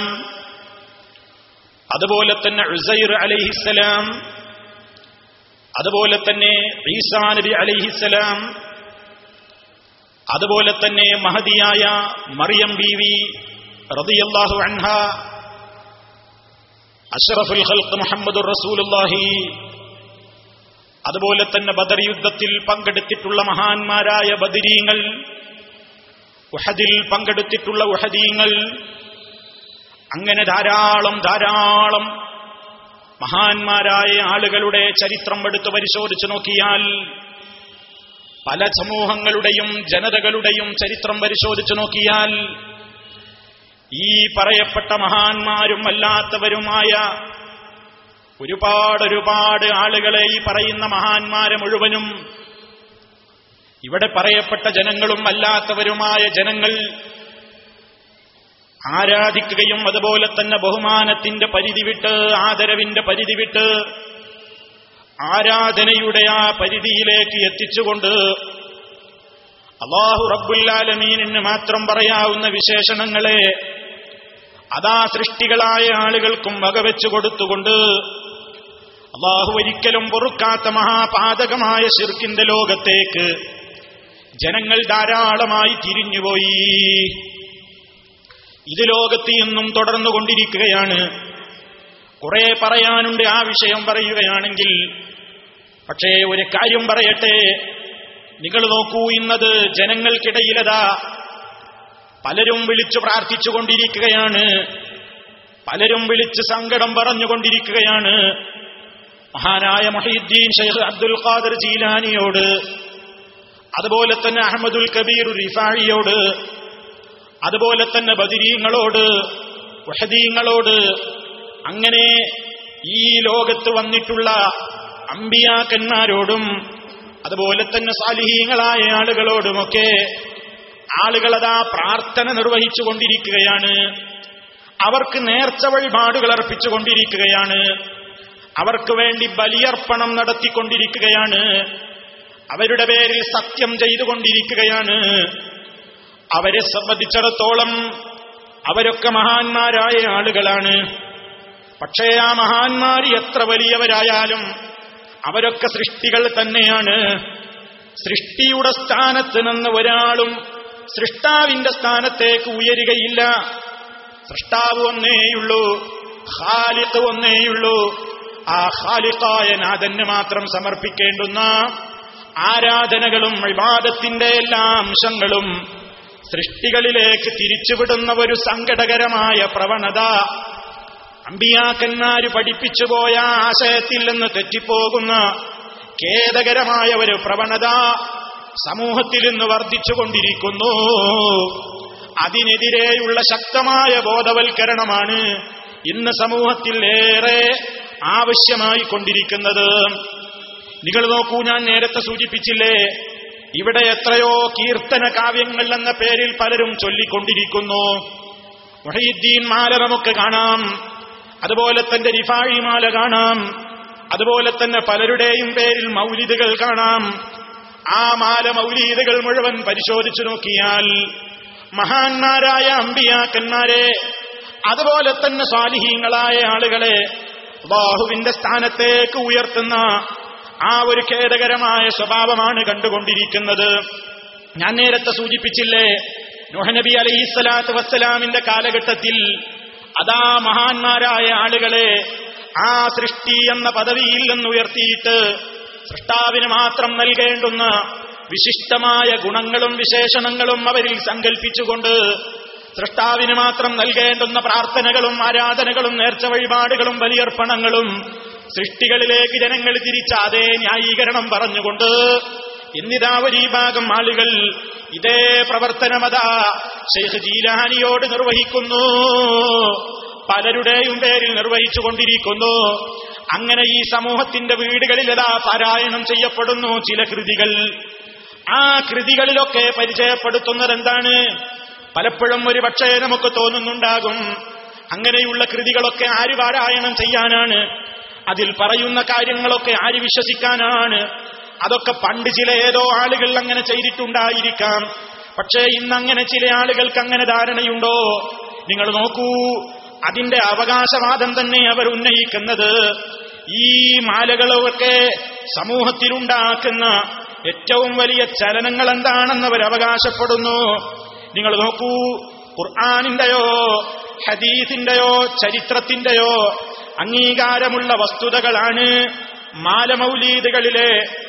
അതുപോലെ തന്നെ ഉസൈർ അലഹിസ്സലാം അതുപോലെ തന്നെ ഈസാ നബി അലഹിസ്സലാം അതുപോലെ തന്നെ മഹതിയായ മറിയം ബീവി റതിയല്ലാഹു അൻഹ അഷ്റഫുൽ ഖൽഖ് മുഹമ്മദ് റസൂലുല്ലാഹി അതുപോലെ തന്നെ ബദർ യുദ്ധത്തിൽ പങ്കെടുത്തിട്ടുള്ള മഹാന്മാരായ ബദിരീങ്ങൾ ഉഹദിൽ പങ്കെടുത്തിട്ടുള്ള ഉഹദീങ്ങൾ അങ്ങനെ ധാരാളം ധാരാളം മഹാന്മാരായ ആളുകളുടെ ചരിത്രം എടുത്ത് പരിശോധിച്ചു നോക്കിയാൽ പല സമൂഹങ്ങളുടെയും ജനതകളുടെയും ചരിത്രം പരിശോധിച്ചു നോക്കിയാൽ ഈ പറയപ്പെട്ട മഹാന്മാരും അല്ലാത്തവരുമായ ഒരുപാട് ഒരുപാട് ആളുകളെ ഈ പറയുന്ന മഹാന്മാരെ മുഴുവനും ഇവിടെ പറയപ്പെട്ട ജനങ്ങളും അല്ലാത്തവരുമായ ജനങ്ങൾ ആരാധിക്കുകയും അതുപോലെ തന്നെ ബഹുമാനത്തിന്റെ പരിധി വിട്ട് ആദരവിന്റെ പരിധി വിട്ട് ആരാധനയുടെ ആ പരിധിയിലേക്ക് എത്തിച്ചുകൊണ്ട് അള്ളാഹു റബ്ബുല്ലാലമീനിന് മാത്രം പറയാവുന്ന വിശേഷണങ്ങളെ അതാ സൃഷ്ടികളായ ആളുകൾക്കും വകവെച്ചു കൊടുത്തുകൊണ്ട് അള്ളാഹു ഒരിക്കലും പൊറുക്കാത്ത മഹാപാതകമായ ഷിർക്കിന്റെ ലോകത്തേക്ക് ജനങ്ങൾ ധാരാളമായി തിരിഞ്ഞുപോയി ഇത് ലോകത്ത് ഇന്നും തുടർന്നുകൊണ്ടിരിക്കുകയാണ് കുറെ പറയാനുണ്ട് ആ വിഷയം പറയുകയാണെങ്കിൽ പക്ഷേ ഒരു കാര്യം പറയട്ടെ നിങ്ങൾ നോക്കൂ ഇന്നത് ജനങ്ങൾക്കിടയിലതാ പലരും വിളിച്ചു പ്രാർത്ഥിച്ചുകൊണ്ടിരിക്കുകയാണ് പലരും വിളിച്ച് സങ്കടം പറഞ്ഞുകൊണ്ടിരിക്കുകയാണ് മഹാനായ മൊഹീദ്ദീൻ ഷെയ്ഖ് അബ്ദുൽ ഖാദർ ജീലാനിയോട് അതുപോലെ തന്നെ അഹമ്മദുൽ കബീർ റിഫാഴിയോട് അതുപോലെ തന്നെ ബദിരീങ്ങളോട് വഹദീങ്ങളോട് അങ്ങനെ ഈ ലോകത്ത് വന്നിട്ടുള്ള അമ്പിയാക്കന്മാരോടും അതുപോലെ തന്നെ സാലിഹീങ്ങളായ ആളുകളോടുമൊക്കെ ആളുകളതാ പ്രാർത്ഥന നിർവഹിച്ചുകൊണ്ടിരിക്കുകയാണ് അവർക്ക് നേർച്ച വഴിപാടുകൾ അർപ്പിച്ചുകൊണ്ടിരിക്കുകയാണ് അവർക്ക് വേണ്ടി ബലിയർപ്പണം നടത്തിക്കൊണ്ടിരിക്കുകയാണ് അവരുടെ പേരിൽ സത്യം ചെയ്തുകൊണ്ടിരിക്കുകയാണ് അവരെ സംബന്ധിച്ചിടത്തോളം അവരൊക്കെ മഹാന്മാരായ ആളുകളാണ് പക്ഷേ ആ മഹാന്മാർ എത്ര വലിയവരായാലും അവരൊക്കെ സൃഷ്ടികൾ തന്നെയാണ് സൃഷ്ടിയുടെ സ്ഥാനത്ത് നിന്ന് ഒരാളും സൃഷ്ടാവിന്റെ സ്ഥാനത്തേക്ക് ഉയരുകയില്ല സൃഷ്ടാവ് ഒന്നേയുള്ളൂ ഖാലിഖ് ഒന്നേയുള്ളൂ ആ ഖാലിഖായ നാഥന് മാത്രം സമർപ്പിക്കേണ്ടുന്ന ആരാധനകളും വിവാദത്തിന്റെ എല്ലാ അംശങ്ങളും സൃഷ്ടികളിലേക്ക് തിരിച്ചുവിടുന്ന ഒരു സങ്കടകരമായ പ്രവണത അമ്പിയാക്കന്മാര് പഠിപ്പിച്ചുപോയ ആശയത്തിൽ നിന്ന് തെറ്റിപ്പോകുന്ന ഖേദകരമായ ഒരു പ്രവണത സമൂഹത്തിൽ ഇന്ന് വർദ്ധിച്ചുകൊണ്ടിരിക്കുന്നു അതിനെതിരെയുള്ള ശക്തമായ ബോധവൽക്കരണമാണ് ഇന്ന് സമൂഹത്തിൽ ഏറെ ആവശ്യമായി കൊണ്ടിരിക്കുന്നത് നിങ്ങൾ നോക്കൂ ഞാൻ നേരത്തെ സൂചിപ്പിച്ചില്ലേ ഇവിടെ എത്രയോ കീർത്തന കാവ്യങ്ങൾ എന്ന പേരിൽ പലരും ചൊല്ലിക്കൊണ്ടിരിക്കുന്നു മുഹീദ്ദീൻ മാല നമുക്ക് കാണാം അതുപോലെ തന്നെ റിഫാഴി മാല കാണാം അതുപോലെ തന്നെ പലരുടെയും പേരിൽ മൗലിദുകൾ കാണാം ആ മാല മൗലീദുകൾ മുഴുവൻ പരിശോധിച്ചു നോക്കിയാൽ മഹാന്മാരായ അമ്പിയാക്കന്മാരെ അതുപോലെ തന്നെ സ്വാലിഹീങ്ങളായ ആളുകളെ ബാഹുവിന്റെ സ്ഥാനത്തേക്ക് ഉയർത്തുന്ന ആ ഒരു ഖേദകരമായ സ്വഭാവമാണ് കണ്ടുകൊണ്ടിരിക്കുന്നത് ഞാൻ നേരത്തെ സൂചിപ്പിച്ചില്ലേ നബി അലൈഹിസ്സലാത്തു വസ്സലാമിന്റെ കാലഘട്ടത്തിൽ അതാ മഹാന്മാരായ ആളുകളെ ആ സൃഷ്ടി എന്ന പദവിയിൽ നിന്ന് ഉയർത്തിയിട്ട് സൃഷ്ടാവിന് മാത്രം നൽകേണ്ടുന്ന വിശിഷ്ടമായ ഗുണങ്ങളും വിശേഷണങ്ങളും അവരിൽ സങ്കല്പിച്ചുകൊണ്ട് സൃഷ്ടാവിന് മാത്രം നൽകേണ്ടുന്ന പ്രാർത്ഥനകളും ആരാധനകളും നേർച്ച വഴിപാടുകളും ബലിയർപ്പണങ്ങളും സൃഷ്ടികളിലേക്ക് ജനങ്ങൾ തിരിച്ച അതേ ന്യായീകരണം പറഞ്ഞുകൊണ്ട് എന്നിതാ ഒരു ഈ ഭാഗം ആളുകൾ ഇതേ പ്രവർത്തനമതാ ഷെയ്ഖ് ജീലാനിയോട് നിർവഹിക്കുന്നു പലരുടെയും പേരിൽ നിർവഹിച്ചു കൊണ്ടിരിക്കുന്നു അങ്ങനെ ഈ സമൂഹത്തിന്റെ വീടുകളിൽ അതാ പാരായണം ചെയ്യപ്പെടുന്നു ചില കൃതികൾ ആ കൃതികളിലൊക്കെ പരിചയപ്പെടുത്തുന്നത് എന്താണ് പലപ്പോഴും ഒരു പക്ഷേ നമുക്ക് തോന്നുന്നുണ്ടാകും അങ്ങനെയുള്ള കൃതികളൊക്കെ ആര് പാരായണം ചെയ്യാനാണ് അതിൽ പറയുന്ന കാര്യങ്ങളൊക്കെ ആര് വിശ്വസിക്കാനാണ് അതൊക്കെ പണ്ട് ചില ഏതോ ആളുകൾ അങ്ങനെ ചെയ്തിട്ടുണ്ടായിരിക്കാം പക്ഷേ ഇന്ന് അങ്ങനെ ചില ആളുകൾക്ക് അങ്ങനെ ധാരണയുണ്ടോ നിങ്ങൾ നോക്കൂ അതിന്റെ അവകാശവാദം തന്നെ അവർ ഉന്നയിക്കുന്നത് ഈ മാലകളൊക്കെ സമൂഹത്തിലുണ്ടാക്കുന്ന ഏറ്റവും വലിയ ചലനങ്ങൾ എന്താണെന്ന് അവർ അവകാശപ്പെടുന്നു നിങ്ങൾ നോക്കൂ ഖുർആാനിന്റെയോ ഹദീസിന്റെയോ ചരിത്രത്തിന്റെയോ അംഗീകാരമുള്ള വസ്തുതകളാണ് മാലമൗലീദുകളിലെ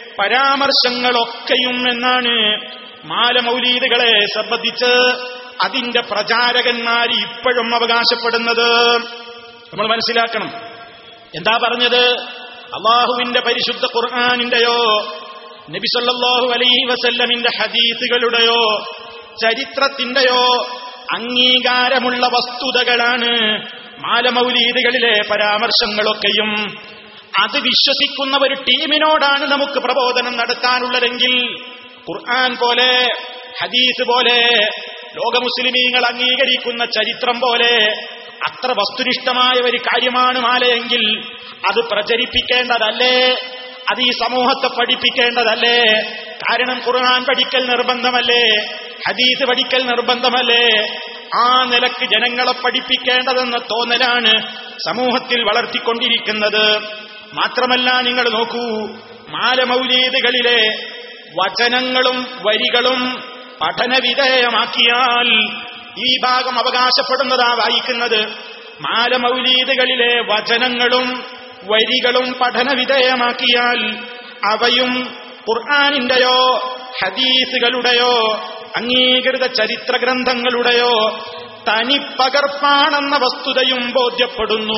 പരാമർശങ്ങളൊക്കെയും എന്നാണ് മാലമൗലീദുകളെ സംബന്ധിച്ച് അതിന്റെ പ്രചാരകന്മാർ ഇപ്പോഴും അവകാശപ്പെടുന്നത് നമ്മൾ മനസ്സിലാക്കണം എന്താ പറഞ്ഞത് അള്ളാഹുവിന്റെ പരിശുദ്ധ ഖുർആാനിന്റെയോ നബി സല്ലല്ലാഹു അലൈഹി വസല്ലമിന്റെ ഹദീസുകളുടെയോ ചരിത്രത്തിന്റെയോ അംഗീകാരമുള്ള വസ്തുതകളാണ് മാലമൗലീദുകളിലെ പരാമർശങ്ങളൊക്കെയും അത് വിശ്വസിക്കുന്ന ഒരു ടീമിനോടാണ് നമുക്ക് പ്രബോധനം നടത്താനുള്ളതെങ്കിൽ ഖുർആൻ പോലെ ഹദീസ് പോലെ ലോക മുസ്ലിമീങ്ങൾ അംഗീകരിക്കുന്ന ചരിത്രം പോലെ അത്ര വസ്തുനിഷ്ഠമായ ഒരു കാര്യമാണ് മാലയെങ്കിൽ അത് പ്രചരിപ്പിക്കേണ്ടതല്ലേ അത് ഈ സമൂഹത്തെ പഠിപ്പിക്കേണ്ടതല്ലേ കാരണം ഖുർആൻ പഠിക്കൽ നിർബന്ധമല്ലേ ഹദീസ് പഠിക്കൽ നിർബന്ധമല്ലേ ആ നിലക്ക് ജനങ്ങളെ പഠിപ്പിക്കേണ്ടതെന്ന തോന്നലാണ് സമൂഹത്തിൽ വളർത്തിക്കൊണ്ടിരിക്കുന്നത് മാത്രമല്ല നിങ്ങൾ നോക്കൂ മാലമൗലീദുകളിലെ വചനങ്ങളും വരികളും പഠനവിധേയമാക്കിയാൽ ഈ ഭാഗം അവകാശപ്പെടുന്നതാ വായിക്കുന്നത് മാലമൗലീദുകളിലെ വചനങ്ങളും വരികളും പഠനവിധേയമാക്കിയാൽ അവയും ഖുർആാനിന്റെയോ ഹദീസുകളുടെയോ അംഗീകൃത ചരിത്ര ഗ്രന്ഥങ്ങളുടെയോ തനിപ്പകർപ്പാണെന്ന വസ്തുതയും ബോധ്യപ്പെടുന്നു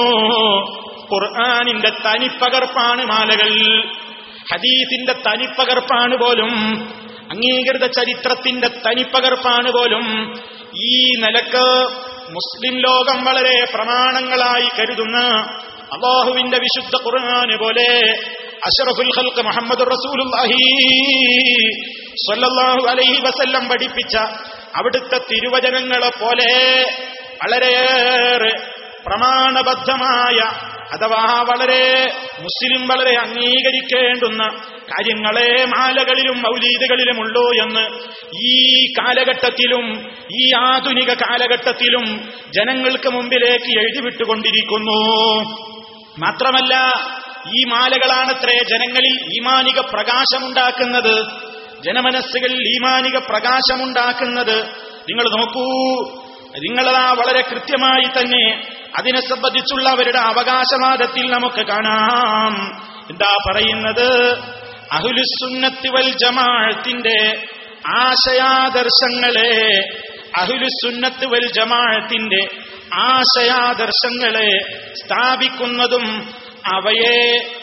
ഖുർആാനിന്റെ തനിപ്പകർപ്പാണ് മാലകൾ ഹദീസിന്റെ തനിപ്പകർപ്പാണ് പോലും അംഗീകൃത ചരിത്രത്തിന്റെ തനിപ്പകർപ്പാണ് പോലും ഈ നിലക്ക് മുസ്ലിം ലോകം വളരെ പ്രമാണങ്ങളായി കരുതുന്ന അള്ളാഹുവിന്റെ വിശുദ്ധ ഖുർആന് പോലെ അഷറഫുൽ ഖൽക്ക് മുഹമ്മദ് റസൂലുള്ളാഹി സ്വല്ലല്ലാഹു അലൈഹി വസല്ലം പഠിപ്പിച്ച അവിടുത്തെ തിരുവചനങ്ങളെ പോലെ വളരെയേറെ പ്രമാണബദ്ധമായ അഥവാ വളരെ മുസ്ലിം വളരെ അംഗീകരിക്കേണ്ടുന്ന കാര്യങ്ങളെ മാലകളിലും മൗലീദുകളിലുമുള്ളൂ എന്ന് ഈ കാലഘട്ടത്തിലും ഈ ആധുനിക കാലഘട്ടത്തിലും ജനങ്ങൾക്ക് മുമ്പിലേക്ക് എഴുതിവിട്ടുകൊണ്ടിരിക്കുന്നു മാത്രമല്ല ഈ മാലകളാണത്രേ ജനങ്ങളിൽ ഈമാനിക പ്രകാശമുണ്ടാക്കുന്നത് ജനമനസ്സുകളിൽ ഈമാനിക പ്രകാശമുണ്ടാക്കുന്നത് നിങ്ങൾ നോക്കൂ നിങ്ങളതാ വളരെ കൃത്യമായി തന്നെ അതിനെ സംബന്ധിച്ചുള്ള അവരുടെ അവകാശവാദത്തിൽ നമുക്ക് കാണാം എന്താ പറയുന്നത് അഹുലുസുന്നത്തി വൽ ജമാഅത്തിന്റെ ആശയാദർശങ്ങളെ അഹുലുസുന്നത്ത് വൽ ജമാഅത്തിന്റെ ആശയാദർശങ്ങളെ സ്ഥാപിക്കുന്നതും അവയെ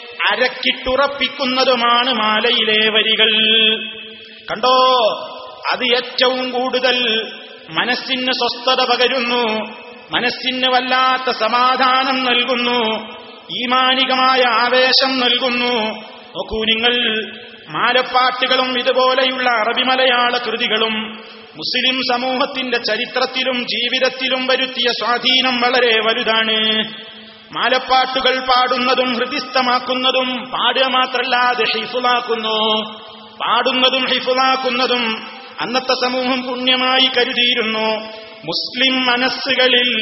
അരക്കിട്ടുറപ്പിക്കുന്നതുമാണ് മാലയിലെ വരികൾ കണ്ടോ അത് ഏറ്റവും കൂടുതൽ മനസ്സിന് സ്വസ്ഥത പകരുന്നു മനസ്സിന് വല്ലാത്ത സമാധാനം നൽകുന്നു ഈമാനികമായ ആവേശം നൽകുന്നു നോക്കൂ നിങ്ങൾ മാലപ്പാട്ടുകളും ഇതുപോലെയുള്ള അറബി മലയാള കൃതികളും മുസ്ലിം സമൂഹത്തിന്റെ ചരിത്രത്തിലും ജീവിതത്തിലും വരുത്തിയ സ്വാധീനം വളരെ വലുതാണ് മാലപ്പാട്ടുകൾ പാടുന്നതും ഹൃദിസ്ഥമാക്കുന്നതും പാടുക മാത്രല്ലാതെ ഹിഫുലാക്കുന്നു പാടുന്നതും ഹിഫുലാക്കുന്നതും അന്നത്തെ സമൂഹം പുണ്യമായി കരുതിയിരുന്നു മുസ്ലിം മനസ്സുകളിൽ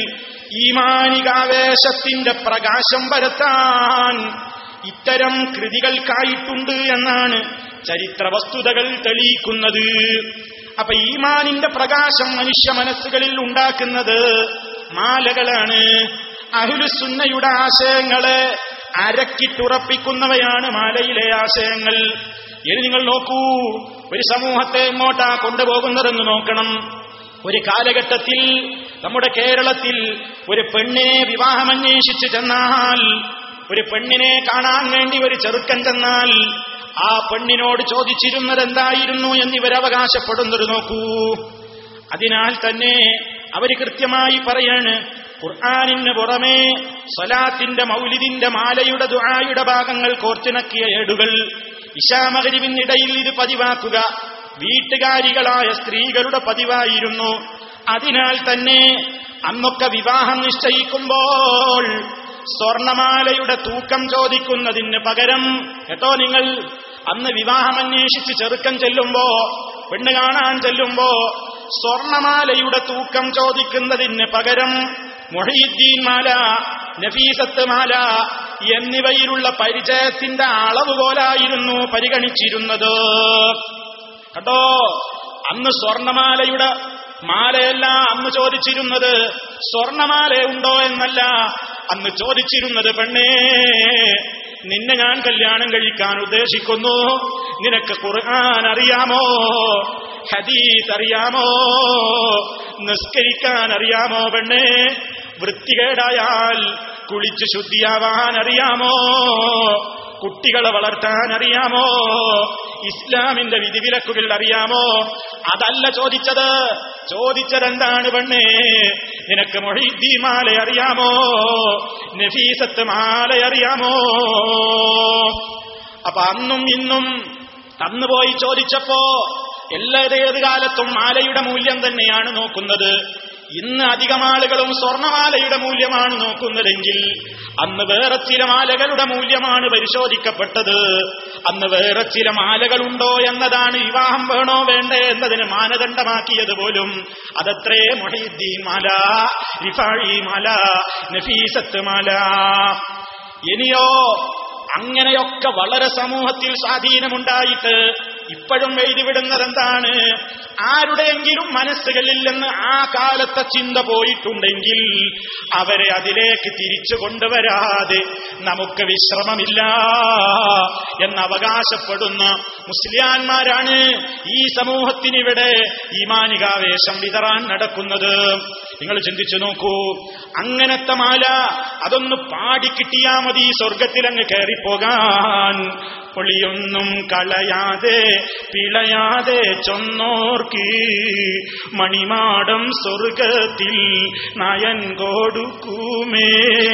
ഈമാനികാവേശത്തിന്റെ പ്രകാശം പരത്താൻ ഇത്തരം കൃതികൾക്കായിട്ടുണ്ട് എന്നാണ് ചരിത്ര വസ്തുതകൾ തെളിയിക്കുന്നത് അപ്പൊ ഈമാനിന്റെ പ്രകാശം മനുഷ്യ മനസ്സുകളിൽ ഉണ്ടാക്കുന്നത് മാലകളാണ് അഹുലുസുന്നയുടെ ആശയങ്ങളെ അരക്കിട്ടുറപ്പിക്കുന്നവയാണ് മാലയിലെ ആശയങ്ങൾ ഇനി നിങ്ങൾ നോക്കൂ ഒരു സമൂഹത്തെ എങ്ങോട്ടാ കൊണ്ടുപോകുന്നതെന്ന് നോക്കണം ഒരു കാലഘട്ടത്തിൽ നമ്മുടെ കേരളത്തിൽ ഒരു പെണ്ണിനെ വിവാഹമന്വേഷിച്ച് ചെന്നാൽ ഒരു പെണ്ണിനെ കാണാൻ വേണ്ടി ഒരു ചെറുക്കൻ ചെന്നാൽ ആ പെണ്ണിനോട് ചോദിച്ചിരുന്നത് എന്തായിരുന്നു എന്നിവർ അവകാശപ്പെടുന്നത് നോക്കൂ അതിനാൽ തന്നെ അവര് കൃത്യമായി പറയാണ് ഖുർആാനിന് പുറമേ സ്വലാത്തിന്റെ മൗലിദിന്റെ മാലയുടെ ദുആയുടെ ഭാഗങ്ങൾ കോർത്തിണക്കിയ ഏടുകൾ ഇഷാമകരിവിനിടയിൽ ഇത് പതിവാക്കുക വീട്ടുകാരികളായ സ്ത്രീകളുടെ പതിവായിരുന്നു അതിനാൽ തന്നെ അന്നൊക്കെ വിവാഹം നിശ്ചയിക്കുമ്പോൾ സ്വർണമാലയുടെ തൂക്കം ചോദിക്കുന്നതിന് പകരം കേട്ടോ നിങ്ങൾ അന്ന് വിവാഹം അന്വേഷിച്ച് ചെറുക്കം ചെല്ലുമ്പോ പെണ്ണ് കാണാൻ ചെല്ലുമ്പോ സ്വർണമാലയുടെ തൂക്കം ചോദിക്കുന്നതിന് പകരം മൊഹീദ്ദീൻ മാല നഫീസത്ത് മാല എന്നിവയിലുള്ള പരിചയത്തിന്റെ അളവ് പോലായിരുന്നു പരിഗണിച്ചിരുന്നത് കേട്ടോ അന്ന് സ്വർണമാലയുടെ മാലയല്ല അന്ന് ചോദിച്ചിരുന്നത് സ്വർണമാല ഉണ്ടോ എന്നല്ല അന്ന് ചോദിച്ചിരുന്നത് പെണ്ണേ നിന്നെ ഞാൻ കല്യാണം കഴിക്കാൻ ഉദ്ദേശിക്കുന്നു നിനക്ക് ഖുർആൻ അറിയാമോ ഹദീസ് അറിയാമോ നിസ്കരിക്കാൻ അറിയാമോ പെണ്ണേ വൃത്തികേടായാൽ കുളിച്ച് ശുദ്ധിയാവാൻ അറിയാമോ കുട്ടികളെ വളർത്താൻ അറിയാമോ ഇസ്ലാമിന്റെ വിധിവിലക്കുകൾ അറിയാമോ അതല്ല ചോദിച്ചത് ചോദിച്ചതെന്താണ് പെണ്ണേ നിനക്ക് മൊഹീദ്ദീ മാല അറിയാമോ നഫീസത്ത് മാല അറിയാമോ അപ്പൊ അന്നും ഇന്നും തന്നുപോയി ചോദിച്ചപ്പോ എല്ലാതേത് കാലത്തും മാലയുടെ മൂല്യം തന്നെയാണ് നോക്കുന്നത് ഇന്ന് അധികം ആളുകളും സ്വർണമാലയുടെ മൂല്യമാണ് നോക്കുന്നതെങ്കിൽ അന്ന് വേറെ ചില മാലകളുടെ മൂല്യമാണ് പരിശോധിക്കപ്പെട്ടത് അന്ന് വേറെ ചില മാലകളുണ്ടോ എന്നതാണ് വിവാഹം വേണോ വേണ്ടേ എന്നതിന് മാനദണ്ഡമാക്കിയത് പോലും അതത്രേ മൊഹീദ്ദീൻ മാല റിഫാഴി മാല നഫീസത്ത് മാല ഇനിയോ അങ്ങനെയൊക്കെ വളരെ സമൂഹത്തിൽ സ്വാധീനമുണ്ടായിട്ട് ഇപ്പോഴും എഴുതിവിടുന്നത് എന്താണ് ആരുടെയെങ്കിലും മനസ്സുകളിൽ നിന്ന് ആ കാലത്തെ ചിന്ത പോയിട്ടുണ്ടെങ്കിൽ അവരെ അതിലേക്ക് തിരിച്ചു കൊണ്ടുവരാതെ നമുക്ക് വിശ്രമമില്ല എന്ന് അവകാശപ്പെടുന്ന മുസ്ലിയാന്മാരാണ് ഈ സമൂഹത്തിനിവിടെ ഈമാനികാവേശം വിതറാൻ നടക്കുന്നത് നിങ്ങൾ ചിന്തിച്ചു നോക്കൂ അങ്ങനത്തെ മാല അതൊന്ന് പാടിക്കിട്ടിയാ മതി സ്വർഗത്തിലങ്ങ് കയറിപ്പോകാൻ പൊളിയൊന്നും കളയാതെ പിളയാതെ ചൊന്നോർക്ക് മണിമാടം സ്വർഗത്തിൽ നയൻ കൊടുക്കുമേ